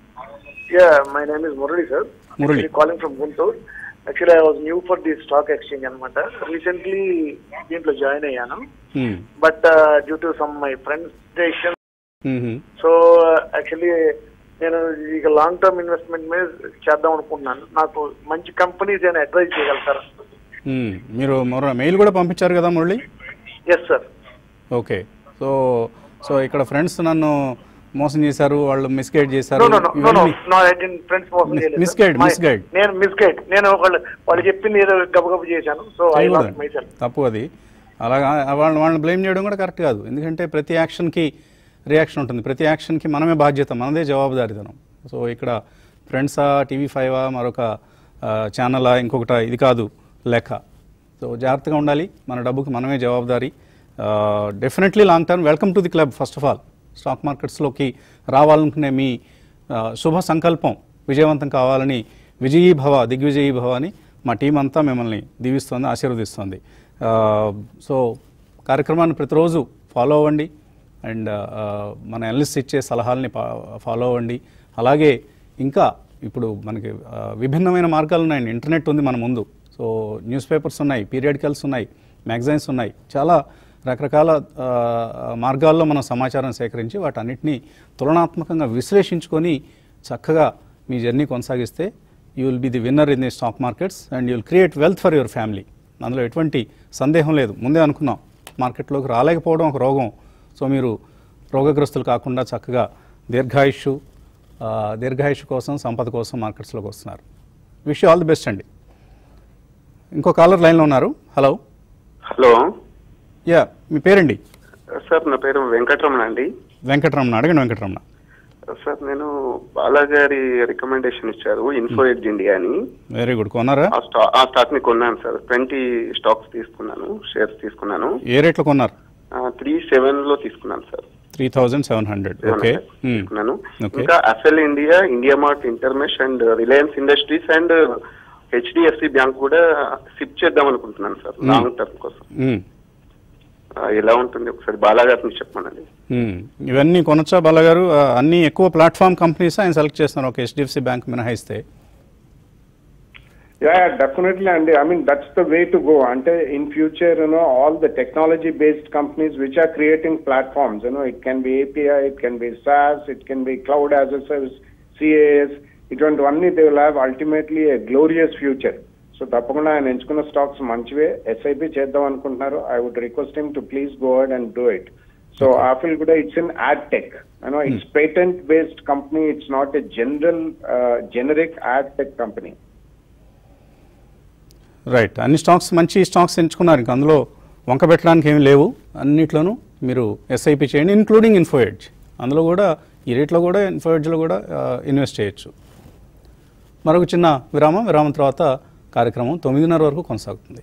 Yeah, my name is Murali, sir. Murali. Actually calling from Guntur. Actually, I was new for the stock exchange అనమాట recently దీంట్లో join అయ్యాను మ్మ్. But due to some my friends station మ్మ్. So actually నేను ఇక long term investment మీద చేద్దాం అనుకుంటున్నాను నాకు మంచి కంపెనీస్ ఏమైనా అడ్వైజ్ చేయగలుగుతారా మ్మ్. మీరు మరో మెయిల్ కూడా పంపించారు కదా Murali yes sir okay so so ఇక్కడ ఫ్రెండ్స్ నన్ను మోసం చేశారు వాళ్ళు మిస్గైడ్ చేశారు నో నో నో నో ఇవన్నీ- నో ఫ్రెండ్స్ మోసం Mis- చేయలేదు misguide, My- misguide. నేను మిస్గైడ్ నేను వాళ్ళు వాళ్ళు చెప్పింది ఏదో గబగబ చేశాను సో ఐ లాస్ట్ చేయకూడదు. మై సెల్ఫ్ తప్పు అది అలాగా వాళ్ళని వాళ్ళని బ్లేమ్ చేయడం కూడా కరెక్ట్ కాదు ఎందుకంటే ప్రతి యాక్షన్కి రియాక్షన్ ఉంటుంది ప్రతి యాక్షన్కి మనమే బాధ్యత మనదే జవాబుదారితనం సో ఇక్కడ ఫ్రెండ్సా టీవీ ఫైవా మరొక ఛానలా ఇంకొకట ఇది కాదు లెక్క సో జాగ్రత్తగా ఉండాలి మన డబ్బుకి మనమే జవాబుదారి definitely long term welcome to the club first of all stock మార్కెట్స్లోకి రావాలనుకునే మీ ఆ, శుభ సంకల్పం విజయవంతం కావాలని విజయీ భవ దిగ్విజయీ భవ అని మా టీం అంతా మిమ్మల్ని దీవిస్తోంది ఆశీర్వదిస్తోంది ఆ, సో కార్యక్రమాన్ని ప్రతిరోజు ఫాలో అవ్వండి అండ్ ఆ, మన ఎనలిస్ట్ ఇచ్చే సలహాలని ఫా- ఫాలో అవ్వండి అలాగే ఇంకా ఇప్పుడు మనకి ఆ, విభిన్నమైన మార్గాలు ఉన్నాయండి ఇంటర్నెట్ ఉంది మన ముందు సో న్యూస్ పేపర్స్ ఉన్నాయి పీరియాడికల్స్ ఉన్నాయి మ్యాగజైన్స్ ఉన్నాయి చాలా రకరకాల ఆ, మార్గాల్లో మనం సమాచారం సేకరించి వాటన్నిటిని తులనాత్మకంగా విశ్లేషించుకొని చక్కగా మీ జర్నీ కొనసాగిస్తే you will be the winner in the stock markets and you will create wealth for your family అందులో ఎటువంటి సందేహం లేదు ముందే అనుకున్నాం మార్కెట్లోకి రాలేకపోవడం ఒక రోగం సో మీరు రోగగ్రస్తులు కాకుండా చక్కగా దీర్ఘాయుషు ఆ, దీర్ఘాయుషు కోసం సంపద కోసం మార్కెట్స్లోకి వస్తున్నారు విష్ ఆల్ ది బెస్ట్ అండి ఇంకో కాలర్ లైన్లో ఉన్నారు హలో హలో యా మీ పేరండి సార్ నా పేరు వెంకటరమణ అండి వెంకటరమణ అడగండి వెంకటరమణ సార్ నేను బాలాగారి రికమెండేషన్ ఇచ్చారు ఇన్ఫో ఎడ్జ్ ఇండియా అని వెరీ గుడ్ కొన్నారా ఆ స్టా ఆ స్టాక్ ని కొన్నాను సార్ ట్వంటీ స్టాక్స్ తీసుకున్నాను షేర్స్ తీసుకున్నాను ఏ రేట్లో కొన్నారు త్రీ సెవెన్ లో తీసుకున్నాను sir three thousand seven hundred okay తీసుకున్నాను ఓకే ఇంకా అసెల్ India IndiaMART InterMesh and Reliance industries and HDFC bank కూడా సిప్ చేద్దాం అనుకుంటున్నాను సార్ లాంగ్ టర్మ్ కోసం ఆ, ఎలా ఉంటుంది ఒకసారి బాలాగారిని చెప్పమనండి ఇవన్నీ కొనొచ్చా బాలగారు ఆ, అన్ని ఎక్కువ ప్లాట్ఫామ్ కంపెనీస్ ఆయన సెలెక్ట్ చేస్తున్నారు ఒక హెచ్డిఎఫ్సి బ్యాంక్ మినహాయిస్తే Yeah, definitely, Andy. I mean, that's the way to go. Ante in future, you know, all the technology-based companies which are creating platforms, you know, it can be API, it can be SaaS, it can be cloud as a service, CAS. ఇటువంటివన్నీ they will have ultimately a glorious future so తప్పకుండా ఆయన ఎంచుకున్న stocks మంచివే SIP చేద్దాం అనుకుంటున్నారు I would request him to please go ahead and do it so Affle కూడా it's in ad tech you know it's patent based company it's not a general generic ad tech company right అన్ని stocks మంచి stocks ఎంచుకున్నారు ఇంకా అందులో వంక పెట్టడానికి ఏమీ లేవు అన్నిట్లోనూ మీరు ఎస్ఐపి చేయండి ఇంక్లూడింగ్ ఇన్ఫోఎడ్జ్ అందులో కూడా ఈ రేట్లో కూడా ఇన్ఫోఎడ్జ్లో కూడా ఇన్వెస్ట్ చేయొచ్చు మరొక చిన్న విరామం విరామం తర్వాత కార్యక్రమం తొమ్మిదిన్నర వరకు కొనసాగుతుంది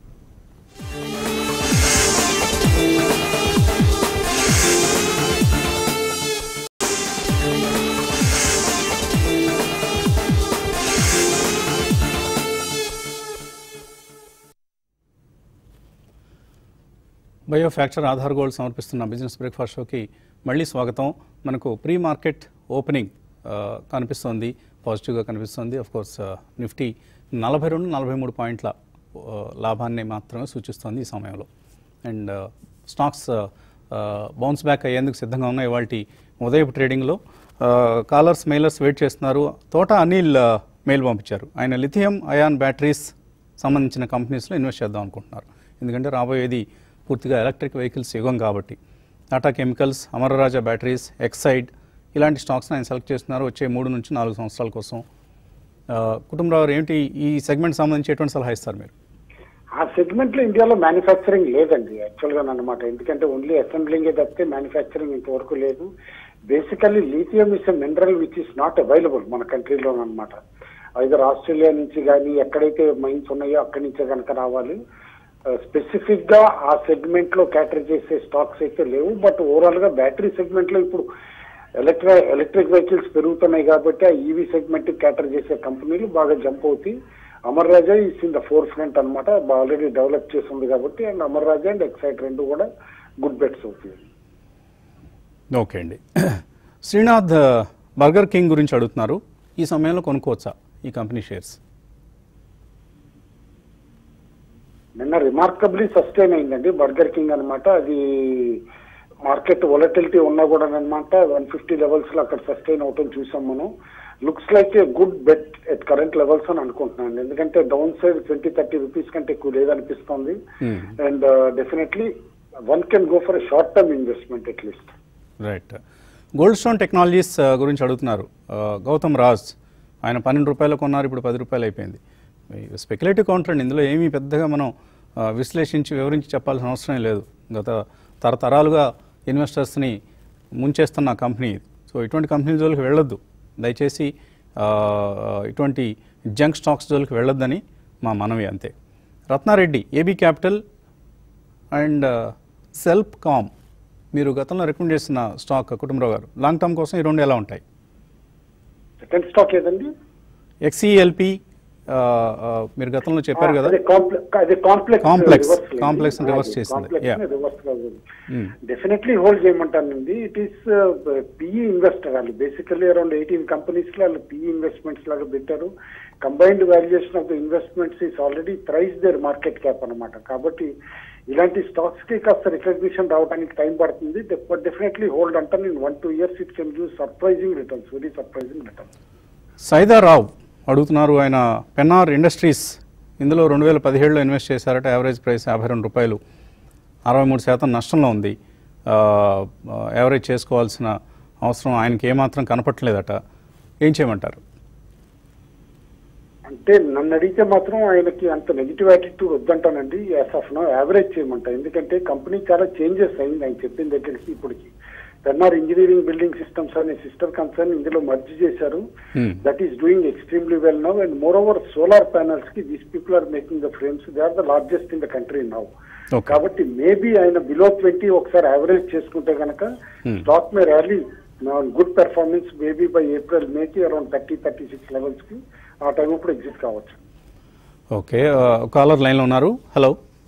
బయో ఫ్యాక్చర్ ఆధార్ గోల్డ్ సమర్పిస్తున్న బిజినెస్ బ్రేక్ఫాస్ట్ షోకి మళ్ళీ స్వాగతం మనకు ప్రీ మార్కెట్ ఓపెనింగ్ ఆ, కనిపిస్తోంది పాజిటివ్గా కనిపిస్తోంది అఫ్ కోర్స్ నిఫ్టీ నలభై రెండు నలభై మూడు పాయింట్ల ఆ, లాభాన్ని మాత్రమే సూచిస్తోంది ఈ సమయంలో అండ్ స్టాక్స్ బౌన్స్ బ్యాక్ అయ్యేందుకు సిద్ధంగా ఉన్నాయి వాటి ఉదయపు ట్రేడింగ్లో కాలర్స్ మెయిలర్స్ వెయిట్ చేస్తున్నారు తోట అనిల్ ఆ, మెయిల్ పంపించారు ఆయన లిథియం అయాన్ బ్యాటరీస్ సంబంధించిన కంపెనీస్లో ఇన్వెస్ట్ చేద్దాం అనుకుంటున్నారు ఎందుకంటే రాబోయేది పూర్తిగా ఎలక్ట్రిక్ వెహికల్స్ యుగం కాబట్టి Tata chemicals Amararaja batteries Exide ఇలాంటి స్టాక్స్ని ఆయన సెలెక్ట్ చేస్తున్నారు వచ్చే మూడు నుంచి నాలుగు సంవత్సరాల కోసం ఆ, కుటుంబరావు గారు ఏంటి ఈ సెగ్మెంట్ సంబంధించి ఎటువంటి సలహా ఇస్తారు మీరు ఆ సెగ్మెంట్ లో ఇండియాలో మ్యానుఫ్యాక్చరింగ్ లేదండి యాక్చువల్ గా అనమాట ఎందుకంటే ఓన్లీ అసెంబ్లింగ్ తప్పితే మ్యానుఫ్యాక్చరింగ్ ఇంతవరకు లేదు basically lithium is a mineral which is not available మన కంట్రీలో అనమాట ఐదర్ ఆస్ట్రేలియా నుంచి కానీ ఎక్కడైతే మైన్స్ ఉన్నాయో అక్కడి నుంచే కనుక రావాలి స్పెసిఫిక్ గా ఆ సెగ్మెంట్ లో క్యాటర్ చేసే స్టాక్స్ అయితే లేవు బట్ ఓవరాల్ గా బ్యాటరీ సెగ్మెంట్ లో ఇప్పుడు ఎలక్ట్రా ఎలక్ట్రిక్ వెహికల్స్ పెరుగుతున్నాయి కాబట్టి ఆ ఈవీ సెగ్మెంట్ క్యాటర్ చేసే కంపెనీలు బాగా జంప్ అవుతాయి Amar Raja is in the forefront అనమాట ఆల్రెడీ డెవలప్ చేస్తుంది కాబట్టి and Amar Raja and Exide రెండు కూడా గుడ్ బెట్స్ అవుతాయి ఓకే అండి శ్రీనాథ్ బర్గర్ కింగ్ గురించి అడుగుతున్నారు ఈ సమయంలో కొనుక్కోవచ్చా ఈ కంపెనీ షేర్స్ నిన్న రిమార్కబ్లీ సస్టైన్ అయిందండి బర్గర్ కింగ్ అన్నమాట అది మార్కెట్ వొలటిలిటీ ఉన్నా కూడా అనమాట వన్ ఫిఫ్టీ లెవెల్స్ లో అక్కడ సస్టైన్ అవటం చూసాం మనం looks like a good bet at current levels అని అనుకుంటున్నాను ఎందుకంటే downside twenty thirty rupees కంటే ఎక్కువ లేదనిపిస్తోంది Hmm. And definitely one can go for short term investment at least right Goldstone technologies ఆ, గురించి అడుగుతున్నారు ఆ, గౌతమ్ రాజ్ ఆయన పన్నెండు రూపాయలు కొన్నారు ఇప్పుడు పది రూపాయలు అయిపోయింది స్పెక్యులేటివ్ కౌంటర్ అండి ఇందులో ఏమీ పెద్దగా మనం ఆ, విశ్లేషించి వివరించి చెప్పాల్సిన అవసరం లేదు గత తరతరాలుగా ఇన్వెస్టర్స్ని ముంచేస్తున్న కంపెనీ ఇది సో ఇటువంటి కంపెనీ జోలికి వెళ్ళొద్దు దయచేసి ఆ, ఇటువంటి జంక్ స్టాక్స్ జోలికి వెళ్ళొద్దని మా మనవి అంతే రత్నారెడ్డి ఏబీ క్యాపిటల్ అండ్ సెల్ఫ్ కామ్ మీరు గతంలో రికమెండ్ చేసిన స్టాక్ కుటుంబరావు గారు లాంగ్ టర్మ్ కోసం ఈ రెండు ఎలా ఉంటాయి సెకండ్ స్టాక్ ఏదండి ఎక్స్ఈఎల్పి మీరు గతంలో చెప్పారు కదా అదే కాంప్లెక్స్ అదే కాంప్లెక్స్ Complex. reverse లేదు. Complex ని అదే, reverse చేసింది. complex Yeah. ని reverse కాదు. Hmm. డెఫినెట్లీ హోల్డ్ చేయమంటానండి ఇట్ ఈస్ పిఈ ఇన్వెస్టర్ వాళ్ళు బేసికల్లీ అరౌండ్ ఎయిటీన్ కంపెనీస్ లో వాళ్ళు పిఈ ఇన్వెస్ట్మెంట్స్ లాగా పెట్టారు combined valuation of the investments is already price their market cap అన్నమాట కాబట్టి ఇలాంటి స్టాక్స్ కి కాస్త రికగ్నిషన్ రావడానికి టైం పడుతుంది బట్ డెఫినెట్లీ హోల్డ్ అంటాను in one two years it can give surprising returns very surprising returns Saidarao అడుగుతున్నారు ఆయన పెన్నార్ ఇండస్ట్రీస్ ఇందులో రెండు వేల పదిహేడులో ఇన్వెస్ట్ చేశారట యావరేజ్ ప్రైస్ యాభై రెండు రూపాయలు అరవై మూడు శాతం నష్టంలో ఉంది ఆ, ఆ, యావరేజ్ చేసుకోవాల్సిన అవసరం ఆయనకి ఏమాత్రం కనపట్లేదట ఏం చేయమంటారు అంటే నన్ను అడిగితే మాత్రం ఆయనకి అంత నెగిటివ్ యాటిట్యూడ్ వద్దంటానండి యాజ్ ఆఫ్ నో యావరేజ్ చేయమంటా ఎందుకంటే కంపెనీ చాలా చేంజెస్ అయింది ఆయన చెప్పిన దగ్గరికి ఇప్పటికి పెన్నార్ ఇంజనీరింగ్ బిల్డింగ్ సిస్టమ్స్ అనే సిస్టర్ కన్సర్న్ ఇందులో మర్జ్ చేశారు Hmm. That is doing extremely well now and moreover solar panels కి these people are making the frames they are the largest in the country now Okay. కాబట్టి maybe ఆయన below twenty ఒకసారి average చేసుకుంటే గనక Hmm. Stock May rally good performance maybe by April మేకి around thirty thirty six levels కి ఆ time ఇప్పుడు exit కావచ్చు ఓకే కాలర్ లైన్లో ఉన్నారు హలో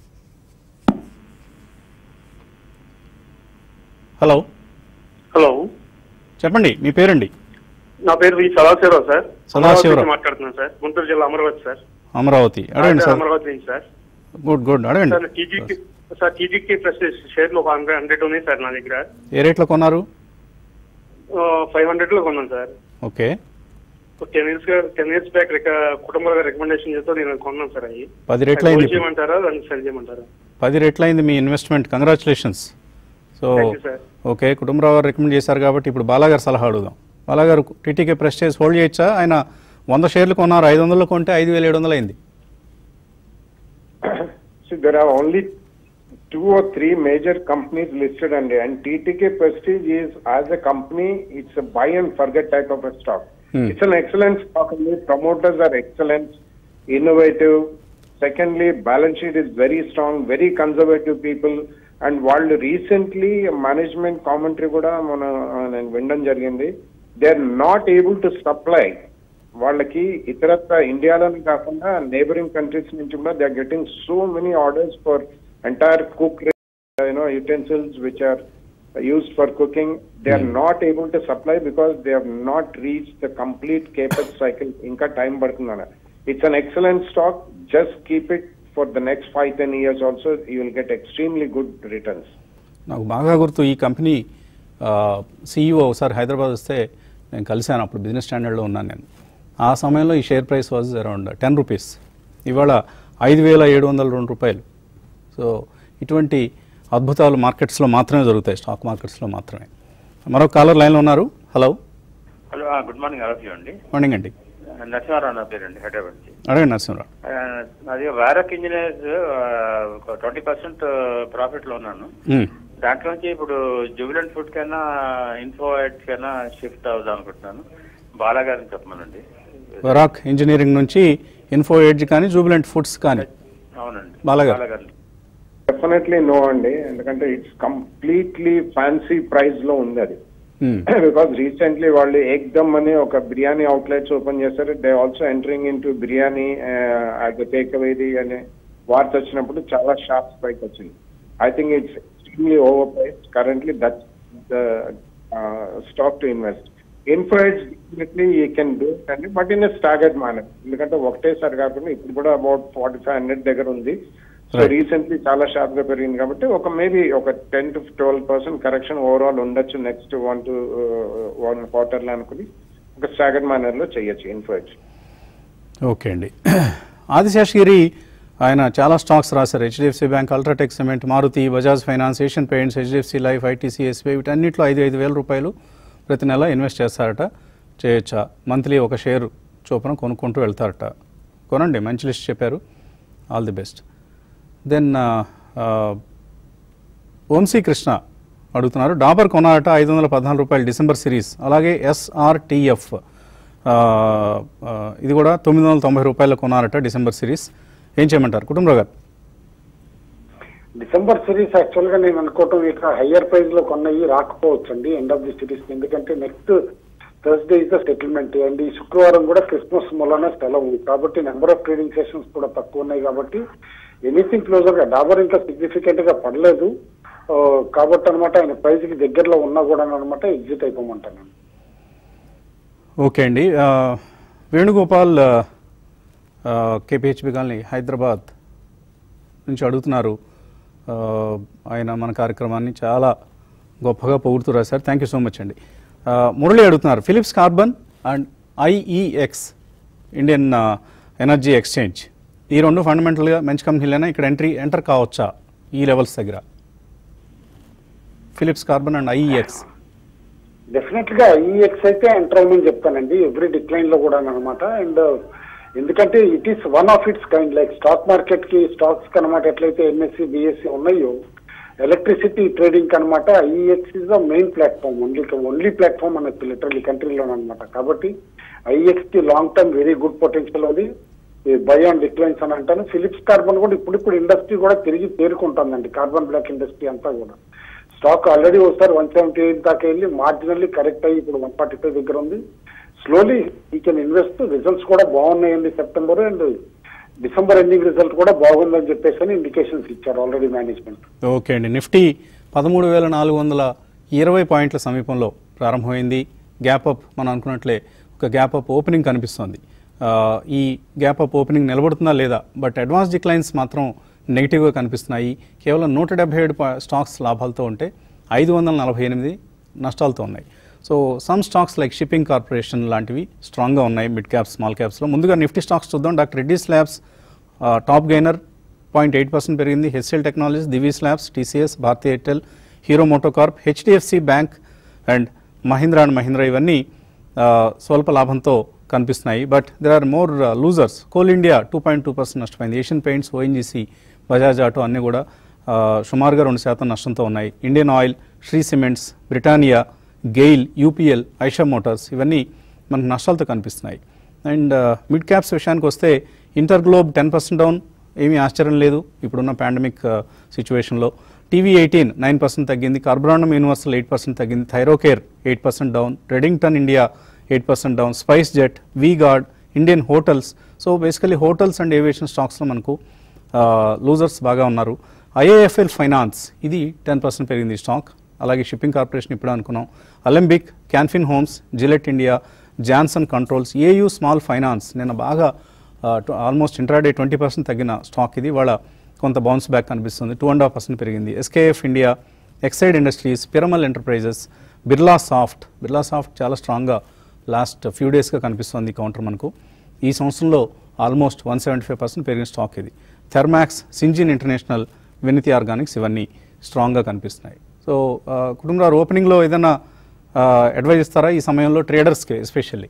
హలో హలో చెప్పండి మీ పేరండి నా పేరు వి సదాశివరావు సార్ సదాశివరావు. అమరావతి నుంచి మాట్లాడుతున్నాను సార్ గుంటూరు జిల్లా అమరావతి సార్ అమరావతి అడగండి సార్ అమరావతి నుంచి సార్ గుడ్ గుడ్ సార్ అడగండి టీజీకి సార్ టీజీకి ప్లస్ షేర్లు ఒక హండ్రెడ్ హండ్రెడ్ ఉన్నాయి సార్ నా దగ్గర ఏ రేట్లో కొన్నారు ఫైవ్ హండ్రెడ్ లో కొన్నాను sir okay ten years ten years back కుటుంబాల రికమెండేషన్ చేస్తే నేను కొన్నాను సార్ అవి పది రెట్లు అయింది ఇప్పుడు. చేయమంటారా దాన్ని సరి చేయమంటారా పది రెట్లు అయింది మీ investment congratulations so Thank you, sir. Okay Kutumbarao గారు రికమెండ్ చేశారు కాబట్టి ఇప్పుడు బాలాగారు సలహా అడుగుదాం బాలాగారు టీటీకే ప్రెస్ చేసి హోల్డ్ చేయొచ్చా ఆయన వంద షేర్లు కొన్నారు ఐదు వందలు కొంటే ఐదు వేల ఏడు వందలు అయింది So there are only two or three major companies listed under and TTK Prestige is as a company, it's a buy and forget type of a stock. Hmm. It's an excellent stock. and the Promoters are excellent, innovative. Secondly, balance sheet is very strong, very conservative people. And వాళ్ళు recently management commentary కూడా మన ఆ, నేను వినడం జరిగింది they are not able to supply వాళ్ళకి ఇతరత్ర ఇండియాలోనే కాకుండా నేబరింగ్ కంట్రీస్ నుంచి కూడా they are getting so many orders for entire cook you know utensils which are used for cooking, they are not able to supply because they have not reached the complete capex cycle. ఇంకా time పడుతుందన్న it's an excellent stock just keep it for the next five ten years also you will get extremely good returns నాకు బాగా గుర్తు ఈ company CEO ఒకసారి హైదరాబాద్ వస్తే నేను కలిశాను అప్పుడు బిజినెస్ స్టాండర్డ్లో ఉన్నాను నేను ఆ సమయంలో ఈ share price was around ten rupees ఇవాళ ఐదు వేల ఏడు వందల రెండు రూపాయలు సో ఇటువంటి అద్భుతాలు మార్కెట్స్లో మాత్రమే జరుగుతాయి స్టాక్ మార్కెట్స్లో మాత్రమే మరో కాలర్ లైన్లో ఉన్నారు hello hello good morning all of you అండి మార్నింగ్ అండి నరసింహారావు నా పేరు అండి హైదరాబాద్ నుంచి అడగండి నరసింహరావు అది వారక్ ఇంజనీర్స్ ఒక ట్వంటీ పర్సెంట్ ప్రాఫిట్ లో ఉన్నాను మ్మ్. దాంట్లోంచి ఇప్పుడు జూబిలెంట్ ఫుడ్ కైనా ఇన్ఫో కైనా షిఫ్ట్ అవుదాం అనుకుంటున్నాను బాలాగారిని చెప్పమనండి వరాక్ ఇంజనీరింగ్ నుంచి ఇన్ఫో ఎడ్జ్ కానీ జూబిలెంట్ ఫుడ్స్ కానీ అవునండి బాలాగారు. బాలాగారిని డెఫినెట్లీ నో అండి ఎందుకంటే ఇట్స్ కంప్లీట్లీ ఫ్యాన్సీ ప్రైస్ లో ఉంది అది మ్మ్. బికాస్ రీసెంట్లీ వాళ్ళు ఎగ్ దమ్ అని ఒక బిర్యానీ అవుట్లెట్స్ ఓపెన్ చేశారు they also entering in to biryani take అవేది అనే వార్త వచ్చినప్పుడు చాలా షార్ప్ స్పైక్ వచ్చింది I think it's extremely over price currently that the stock to invest ఇన్ఫ్రాయిడ్స్ డెఫినెట్లీ ఈ కెన్ డూ అండి బట్ ఇన్ స్టాగర్డ్ మేనర్ ఎందుకంటే ఒకటేసారి కాకుండా ఇప్పుడు కూడా అబౌట్ ఫార్టీ ఫైవ్ హండ్రెడ్ దగ్గర ఉంది సో Right. రీసెంట్లీ చాలా షార్ప్ గా పెరిగింది కాబట్టి ఒక మేబీ ఒక ten to twelve percent correction overall ఉండొచ్చు next one to one quarter లో అనుకుని ఒక స్టాగర్డ్ మేనర్ లో చేయొచ్చు ఇన్ఫ్రాయిడ్స్ ఓకే అండి ఆదిశేషగిరి ఆయన చాలా స్టాక్స్ రాశారు HDFC bank UltraTech cement Maruti Bajaj finance Asian paints HDFC life ITC SBI వీటన్నిటిలో ఐదు ఐదు వేల రూపాయలు ప్రతి నెల ఇన్వెస్ట్ చేస్తారట చేయొచ్చా మంత్లీ ఒక షేర్ చొప్పున కొనుక్కుంటూ వెళ్తారట కొనండి మంచి లిస్ట్ చెప్పారు all the best then Vamsi Krishna అడుగుతున్నారు డాబర్ కొనాలట ఐదు వందల పద్నాలుగు రూపాయలు డిసెంబర్ సిరీస్ అలాగే ఎస్ఆర్టీఎఫ్ ఇది కూడా తొమ్మిది వందల తొంభై రూపాయలు కొనాలట డిసెంబర్ సిరీస్ ఏం చేయమంటారు కుటుంబరావు గారు డిసెంబర్ సిరీస్ యాక్చువల్ గా నేను అనుకోవటం ఇక హయ్యర్ ప్రైస్ లో కొన్నవి రాకపోవచ్చు అండి ఎండ్ ఆఫ్ ది సిరీస్ ఎందుకంటే next Thursday is the settlement and ఈ శుక్రవారం కూడా క్రిస్మస్ మూలన సెలవు కాబట్టి నెంబర్ ఆఫ్ ట్రేడింగ్ సెషన్స్ కూడా తక్కువ ఉన్నాయి కాబట్టి ఎనీథింగ్ క్లోజర్ గా డాబర్ ఇంకా సిగ్నిఫికెంట్ గా పడలేదు ఆ, కాబట్టి అనమాట ఆయన ప్రైస్ కి దగ్గరలో ఉన్నా కూడా అనమాట ఎగ్జిట్ అయిపోమంటాను ఓకే అండి ఆ, వేణుగోపాల్ కేపీహెచ్బి కాలనీ హైదరాబాద్ నుంచి అడుగుతున్నారు ఆ, ఆయన మన కార్యక్రమాన్ని చాలా గొప్పగా పొగుడుతూ రాశారు థ్యాంక్ యూ సో మచ్ అండి ఆ, మురళి అడుగుతున్నారు Phillips Carbon and IEX Indian ah, energy exchange ఈ రెండు ఫండమెంటల్గా మంచి కంపెనీలైనా ఇక్కడ ఎంట్రీ ఎంటర్ కావచ్చా ఈ లెవెల్స్ దగ్గర Phillips Carbon and IEX definite గా ఈఎక్స్ అయితే ఎంటర్ అవ్వమని చెప్తానండి ఎవ్రీ డిక్లైన్ లో కూడా అనమాట అండ్ ఎందుకంటే it is one of its kind like stock market కి స్టాక్స్ అనమాట ఎట్లయితే ఎంఎస్సి బిఎస్సి ఉన్నాయో ఎలక్ట్రిసిటీ ట్రేడింగ్ అనమాట IEX is the main platform only only platform అనొచ్చు లిటరల్లీ కంట్రీలో అనమాట కాబట్టి ఐఎక్స్ కి long term very good potential అది బై అండ్ డిక్లైన్స్ అని అంటాను ఫిలిప్స్ కార్బన్ కూడా ఇప్పుడు ఇప్పుడు ఇండస్ట్రీ కూడా తిరిగి తేరుకుంటుందండి కార్బన్ బ్లాక్ ఇండస్ట్రీ అంతా కూడా స్టాక్ ఆల్రెడీ ఒకసారి వన్ సెవెంటీ ఎయిట్ దాకా వెళ్ళి మార్జినల్లీ కరెక్ట్ అయ్యి ఇప్పుడు వన్ ఫార్టీ ఫైవ్ దగ్గర ఉంది స్లోలీ ఈ కెన్ ఇన్వెస్ట్ రిజల్ట్స్ కూడా బాగున్నాయండి September and December ending result కూడా బాగుందని చెప్పేసి అని ఇండికేషన్స్ ఇచ్చారు ఆల్రెడీ మేనేజ్మెంట్ ఓకే అండి నిఫ్టీ పదమూడు వేల నాలుగు వందల ఇరవై పాయింట్ల సమీపంలో ప్రారంభమైంది గ్యాప్ అప్ మనం అనుకున్నట్లే ఒక గ్యాప్ అప్ ఓపెనింగ్ కనిపిస్తోంది ఆ, ఈ గ్యాప్ అప్ ఓపెనింగ్ నిలబడుతుందా లేదా బట్ అడ్వాన్స్ డిక్లైన్స్ మాత్రం నెగిటివ్గా కనిపిస్తున్నాయి కేవలం నూట డెబ్బై ఏడు పా- స్టాక్స్ లాభాలతో ఉంటే ఐదు వందల నలభై ఎనిమిది నష్టాలతో ఉన్నాయి so some stocks like shipping corporation లాంటివి స్ట్రాంగ్గా ఉన్నాయి మిడ్ క్యాప్స్ స్మాల్ క్యాప్స్లో ముందుగా నిఫ్టీ స్టాక్స్ చూద్దాం doctor Reddy's labs top gainer point eight percent పెరిగింది HCL technologies Divi's labs TCS Bharti Airtel Hero MotoCorp HDFC bank and Mahindra and Mahindra ఇవన్నీ ఆ, స్వల్ప లాభంతో కనిపిస్తున్నాయి but there are more losers Coal India two point two percent నష్టపోయింది Asian paints ONGC Bajaj auto అన్నీ కూడా ఆ, సుమారుగా రెండు శాతం నష్టంతో ఉన్నాయి Indian oil Shree cements Britannia GAIL UPL Eicher motors ఇవన్నీ మనకు నష్టాలతో కనిపిస్తున్నాయి అండ్ మిడ్ క్యాప్స్ విషయానికి వస్తే InterGlobe ten percent down ఏమీ ఆశ్చర్యం లేదు ఇప్పుడున్న పాండమిక్ సిచ్యువేషన్లో టీవీ ఎయిటీన్ నైన్ పర్సెంట్ తగ్గింది కార్బొరాండం యూనివర్సల్ ఎయిట్ పర్సెంట్ తగ్గింది Thyrocare eight percent down Redington India eight percent down SpiceJet V Guard Indian hotels so basically hotels and aviation స్టాక్స్లో మనకు losers బాగా ఉన్నారు ఐఏఎఫ్ఎల్ ఫైనాన్స్ ఇది టెన్ పర్సెంట్ పెరిగింది ఈ stock అలాగే షిప్పింగ్ కార్పొరేషన్ ఇప్పుడు అనుకున్నాం Alembic CanFin homes Gillette India Johnson controls AU small finance నిన్న బాగా ఆల్మోస్ట్ ఇంట్రాడే ట్వంటీ పర్సెంట్ తగ్గిన స్టాక్ ఇది వాళ్ళ కొంత బౌన్స్ బ్యాక్ కనిపిస్తుంది టూ అండ్ హాఫ్ పర్సెంట్ పెరిగింది SKF India Exide industries Piramal enterprises Birlasoft Birlasoft చాలా స్ట్రాంగ్గా లాస్ట్ ఫ్యూ డేస్గా కనిపిస్తుంది ఈ కౌంటర్ మనకు ఈ సంవత్సరంలో almost one seventy five percent పెరిగిన స్టాక్ ఇది Thermax Syngene international Vinati organics ఇవన్నీ స్ట్రాంగ్గా కనిపిస్తున్నాయి సో కుటుంబరావు ఓపెనింగ్లో ఏదైనా అడ్వైజ్ ఇస్తారా ఈ సమయంలో ట్రేడర్స్కి ఎస్పెషల్లీ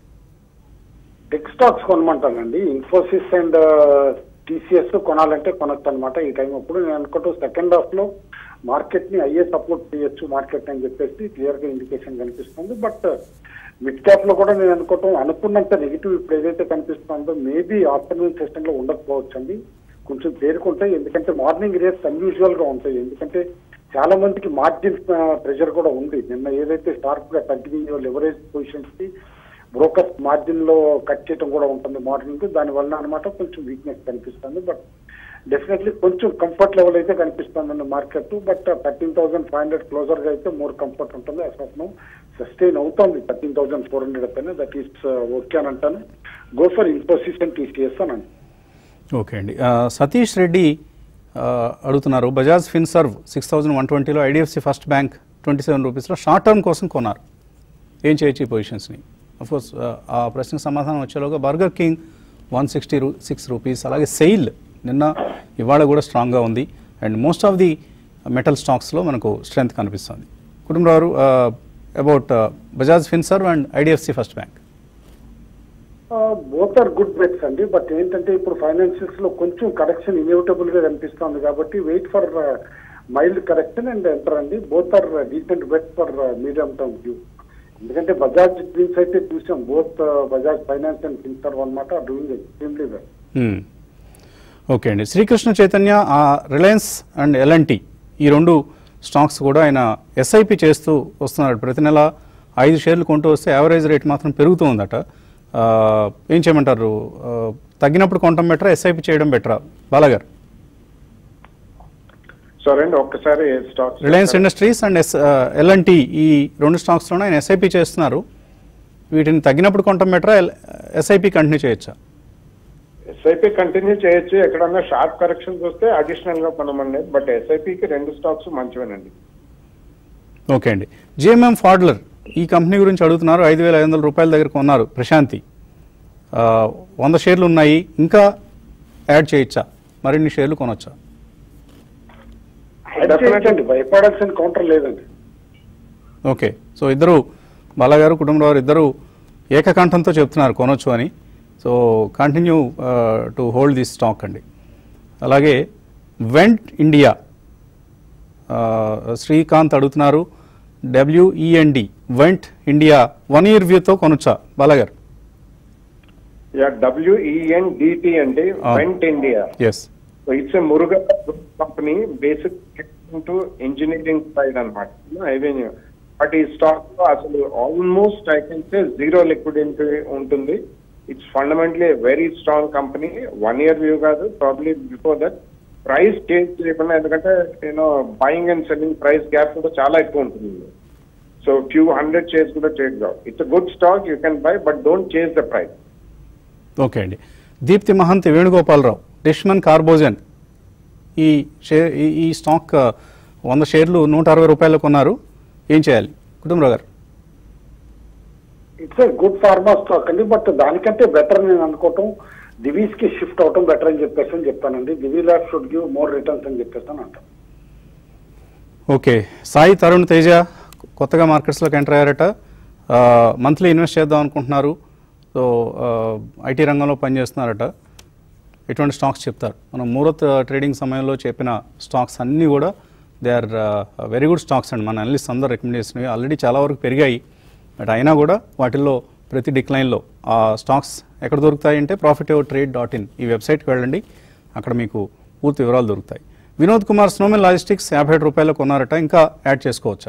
టెక్ స్టాక్స్ కొనమంటానండి ఇన్ఫోసిస్ అండ్ టీసీఎస్ కొనాలంటే కొనొచ్చు అనమాట ఈ టైం అప్పుడు నేను అనుకుంటూ సెకండ్ హాఫ్ లో మార్కెట్ ని అయ్యే సపోర్ట్ చేయొచ్చు మార్కెట్ అని చెప్పేసి క్లియర్ గా ఇండికేషన్ కనిపిస్తుంది బట్ మిడ్ క్యాప్ లో కూడా నేను అనుకోవటం అనుకున్నంత నెగిటివ్ ఇప్పుడు ఏదైతే కనిపిస్తుందో మేబీ ఆఫ్టర్నూన్ సెషన్ లో ఉండకపోవచ్చు అండి కొంచెం తేరుకుంటాయి ఎందుకంటే మార్నింగ్ రేట్స్ అన్యూజువల్ గా ఉంటాయి ఎందుకంటే చాలా మందికి మార్జిన్ ప్రెషర్ కూడా ఉంది నిన్న ఏదైతే షార్ప్ గా తగ్గినాయో లెవరేజ్ పొజిషన్స్ కి బ్రోకర్స్ మార్జిన్ లో కట్ చేయడం కూడా ఉంటుంది మార్నింగ్ దాని వల్ల అనమాట కొంచెం వీక్నెస్ కనిపిస్తుంది బట్ డెఫినెట్లీ కొంచెం కంఫర్ట్ లెవెల్ అయితే కనిపిస్తుందండి market but thirteen thousand five hundred closer గా అయితే మోర్ కంఫర్ట్ ఉంటుంది అసలు సస్టైన్ అవుతోంది థర్టీన్ థౌసండ్ ఫోర్ హండ్రెడ్ పైన దట్ ఈస్ ఓకే అని అంటాను go for Infosys and TCS అని అంటాను ఓకే అండి ఆ, సతీష్ రెడ్డి ఆ, అడుగుతున్నారు Bajaj Finserv six thousand one ట్వంటీలో IDFC first bank twenty seven రూపీస్లో షార్ట్ టర్మ్ కోసం కొన్నారు ఏం చేయొచ్చు ఈ పొజిషన్స్ని కోర్స్ ఆ ప్రశ్నకు సమాధానం వచ్చేలోగా బర్గర్ కింగ్ వన్ సిక్స్టీ రూ సిక్స్ రూపీస్ అలాగే సెయిల్ నిన్న ఇవాళ కూడా స్ట్రాంగ్గా ఉంది and most of the metal స్టాక్స్లో మనకు స్ట్రెంగ్త్ కనిపిస్తుంది Kutumbarao about Bajaj Finserv and IDFC first bank both are good bets అండి బట్ ఏంటంటే ఇప్పుడు ఫైనాన్షియల్స్ లో కొంచెం కరెక్షన్ ఇన్ఎవిటబుల్ గా కనిపిస్తుంది కాబట్టి wait for mild correction and enter అండి both are decent bet for medium term view ఎందుకంటే బజాజ్ డ్రీమ్స్ అయితే చూసాం both Bajaj finance and Finserv అనమాట డూయింగ్ ఎక్స్ట్రీమ్లీ వెల్ మ్మ్. ఓకే అండి శ్రీకృష్ణ చైతన్య ఆ రిలయన్స్ అండ్ ఎల్ఎన్టీ ఈ రెండు స్టాక్స్ కూడా ఆయన ఎస్ఐపి చేస్తూ వస్తున్నాడు ప్రతి నెల ఐదు షేర్లు కొంటూ వస్తే యావరేజ్ రేట్ మాత్రం పెరుగుతూ ఉందట ఆ, ఏం చేయమంటారు ఆ, తగ్గినప్పుడు కొనటం బెటరా ఎస్ఐపి చేయడం బెటరా బాలాగారు సరే అండి ఒక్కసారి స్టాక్ రిలయన్స్ ఇండస్ట్రీస్ అండ్ ఎస్ ఎల్ఎన్టీ ఈ రెండు స్టాక్స్లోనే ఆయన ఎస్ఐపి చేస్తున్నారు వీటిని తగ్గినప్పుడు కొనటం బెటరా ఎస్ఐపి కంటిన్యూ చేయొచ్చా ఎస్ఐపి కంటిన్యూ చేయొచ్చు ఎక్కడన్నా షార్ప్ కరెక్షన్స్ వస్తే అడిషనల్ గా కొనమండి బట్ ఎస్ఐపికి రెండు స్టాక్స్ మంచివేనండి ఓకే అండి జిఎంఎం ఫాడ్లర్ ఈ కంపెనీ గురించి అడుగుతున్నారు ఐదు వేల ఐదు వందల రూపాయల దగ్గర కొన్నారు ప్రశాంతి ఆ, వంద షేర్లు ఉన్నాయి ఇంకా యాడ్ చేయొచ్చా మరిన్ని షేర్లు కొనొచ్చా డెఫినెట్ భయపడాల్సిన కౌంటర్ లేదండి ఓకే సో ఇద్దరు బాలగారు కుటుంబం వారు ఇద్దరు ఏకకంఠంతో చెప్తున్నారు కొనొచ్చు అని so continue to hold this stock అండి అలాగే వెంట్ ఇండియా ఆ, శ్రీకాంత్ అడుగుతున్నారు W E N D Wendt India one year వ్యూతో కొనొచ్చా బాలగారు యా డబ్ల్యూఈఎన్ డిటి అంటే Ah. Wendt India yes it's a Murugappa company basic to engineering side అనమాట రెవెన్యూ బట్ ఈ స్టాక్ లో అసలు almost I can say zero liquidity ఉంటుంది it's fundamentally very strong company one year view కాదు probably before that price change చేయకుండా ఎందుకంటే నేను buying and selling price gap కూడా చాలా ఎక్కువ ఉంటుంది సో ఫ్యూ హండ్రెడ్ షేర్స్ కూడా ట్రేడ్ కావు it's good stock you can buy but don't change the price okay అండి దీప్తి మహంత్ వేణుగోపాలరావు డిష్మన్ కార్బోజన్ ఈ షేర్ ఈ- ఈ స్టాక్ ఆ, వంద షేర్లు నూట అరవై రూపాయలు కొన్నారు ఏం చేయాలి కుటుంబరావు గారు it's a good pharma stock అండి బట్ దానికంటే బెటర్ నేను అనుకోవటం దివీస్ కి షిఫ్ట్ అవటం బెటర్ అని చెప్పేసి అని చెప్తానండి Divi lab should give more returns అని చెప్పేసి అని అంటాం ఓకే సాయి తరుణ్ తేజ కొత్తగా మార్కెట్స్లోకి ఎంటర్ అయ్యారట మంత్లీ ఇన్వెస్ట్ చేద్దాం అనుకుంటున్నారు సో ఐటీ రంగంలో పనిచేస్తున్నారట ఎటువంటి స్టాక్స్ చెప్తారు మనం మూరత్ ట్రేడింగ్ సమయంలో చెప్పిన స్టాక్స్ అన్నీ కూడా they are very good stocks అండి మన అనలిస్ట్ అందరూ రికమెండ్ చేసినవి ఆల్రెడీ చాలా వరకు పెరిగాయి బట్ అయినా కూడా వాటిల్లో ప్రతి డిక్లైన్లో ఆ స్టాక్స్ ఎక్కడ దొరుకుతాయి అంటే profit ever trade dot in ఈ వెబ్సైట్కి వెళ్ళండి అక్కడ మీకు పూర్తి వివరాలు దొరుకుతాయి వినోద్ కుమార్ స్నోమెన్ లాజిస్టిక్స్ యాభై ఏడు రూపాయలు కొన్నారట ఇంకా యాడ్ చేసుకోవచ్చా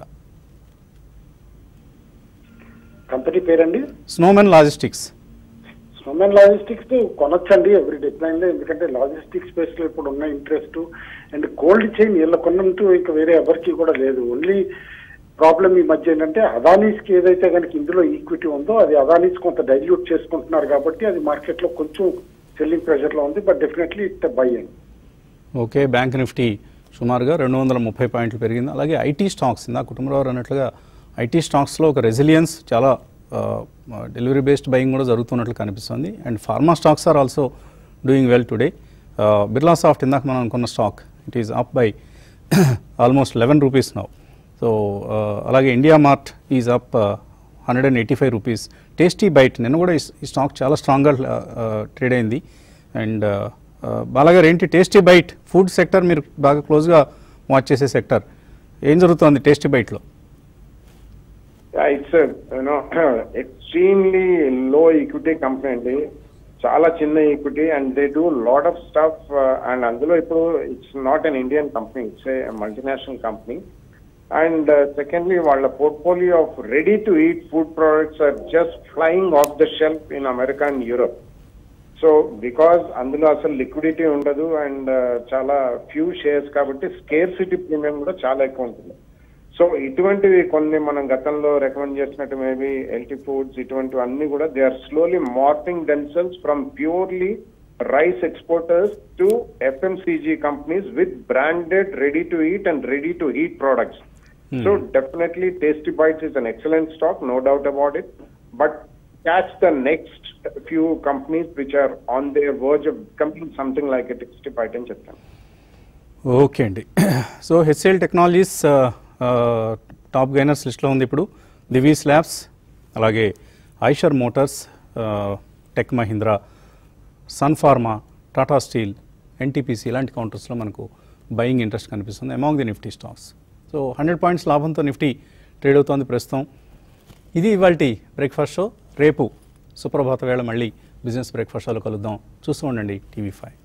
కంపెనీ పేరండి స్నోమెన్ లాజిస్టిక్స్ స్నోమెన్ లాజిస్టిక్స్ కొనొచ్చండి ఎవ్రీ డిక్లైన్ లో ఎందుకంటే లాజిస్టిక్స్ స్పేస్ లో ఇప్పుడు ఉన్న ఇంట్రెస్ట్ అండ్ కోల్డ్ చైన్ వీళ్ళ కొన్నంటూ ఇంకా వేరే ఎవరికి కూడా లేదు ఓన్లీ ప్రాబ్లం ఈ మధ్య ఏంటంటే అదానీస్ కి ఏదైతే కనుక ఇందులో ఈక్విటీ ఉందో అది అదానీస్ కొంత డైల్యూట్ చేసుకుంటున్నారు కాబట్టి అది మార్కెట్ లో కొంచెం సెల్లింగ్ ప్రెషర్ లో ఉంది బట్ డెఫినెట్లీ ఇట్ బై అండి ఓకే బ్యాంక్ నిఫ్టీ సుమారుగా రెండు వందల ముప్పై పాయింట్లు పెరిగింది అలాగే ఐటీ స్టాక్స్ ఇందా కుటుంబరావు అన్నట్లుగా ఐటీ స్టాక్స్లో ఒక రెసిలియన్స్ చాలా డెలివరీ బేస్డ్ బయింగ్ కూడా జరుగుతున్నట్లు కనిపిస్తుంది and pharma stocks are also doing well today Birlasoft ఇందాక మనం అనుకున్న stock it is up by almost eleven rupees now so అలాగే IndiaMART is up hundred and eighty five rupees Tasty Bite నిన్న కూడా ఈ- ఈ స్టాక్ చాలా స్ట్రాంగ్గా ట్రేడ్ అయింది అండ్ బాలాగారు ఏంటి టేస్టీ బైట్ ఫుడ్ సెక్టర్ మీరు బాగా క్లోజ్గా వాచ్ చేసే సెక్టర్ ఏం జరుగుతుంది టేస్టీ బైట్లో it's you know extremely low equity company అండి చాలా చిన్న equity and they do lot of stuff and అందులో ఇప్పుడు it's not an Indian company it's a multinational company and secondly వాళ్ళ portfolio of ready to eat food products are just flying off the shelf in America and Europe so because అందులో అసలు liquidity ఉండదు and చాలా few shares కాబట్టి scarcity premium కూడా చాలా ఎక్కువ ఉంటుంది సో ఇటువంటివి కొన్ని మనం గతంలో రికమెండ్ చేసినట్టు మేబీ ఎల్టీ ఫుడ్స్ ఇటువంటివి అన్ని కూడా they are slowly morphing themselves from purely rice exporters to FMCG companies with branded ready to eat and ready to heat products so definitely Tasty Bites is an excellent stock no doubt about it but catch the next few companies which are on their verge of becoming something like a tasty bite అని చెప్తాను okay అండి so HCL Technologies top gainers లిస్ట్లో ఉంది ఇప్పుడు Divi's Labs అలాగే Eicher Motors Tech Mahindra Sun Pharma Tata Steel NTPC ఇలాంటి కౌంటర్స్లో మనకు బయింగ్ ఇంట్రెస్ట్ కనిపిస్తుంది among the Nifty stocks so hundred points లాభంతో నిఫ్టీ ట్రేడ్ అవుతోంది ప్రస్తుతం ఇది ఇవాళ బ్రేక్ఫాస్ట్ షో రేపు సుప్రభాత వేళ మళ్ళీ బిజినెస్ బ్రేక్ఫాస్ట్ షోలో కలుద్దాం చూస్తూ ఉండండి టీవీ ఫైవ్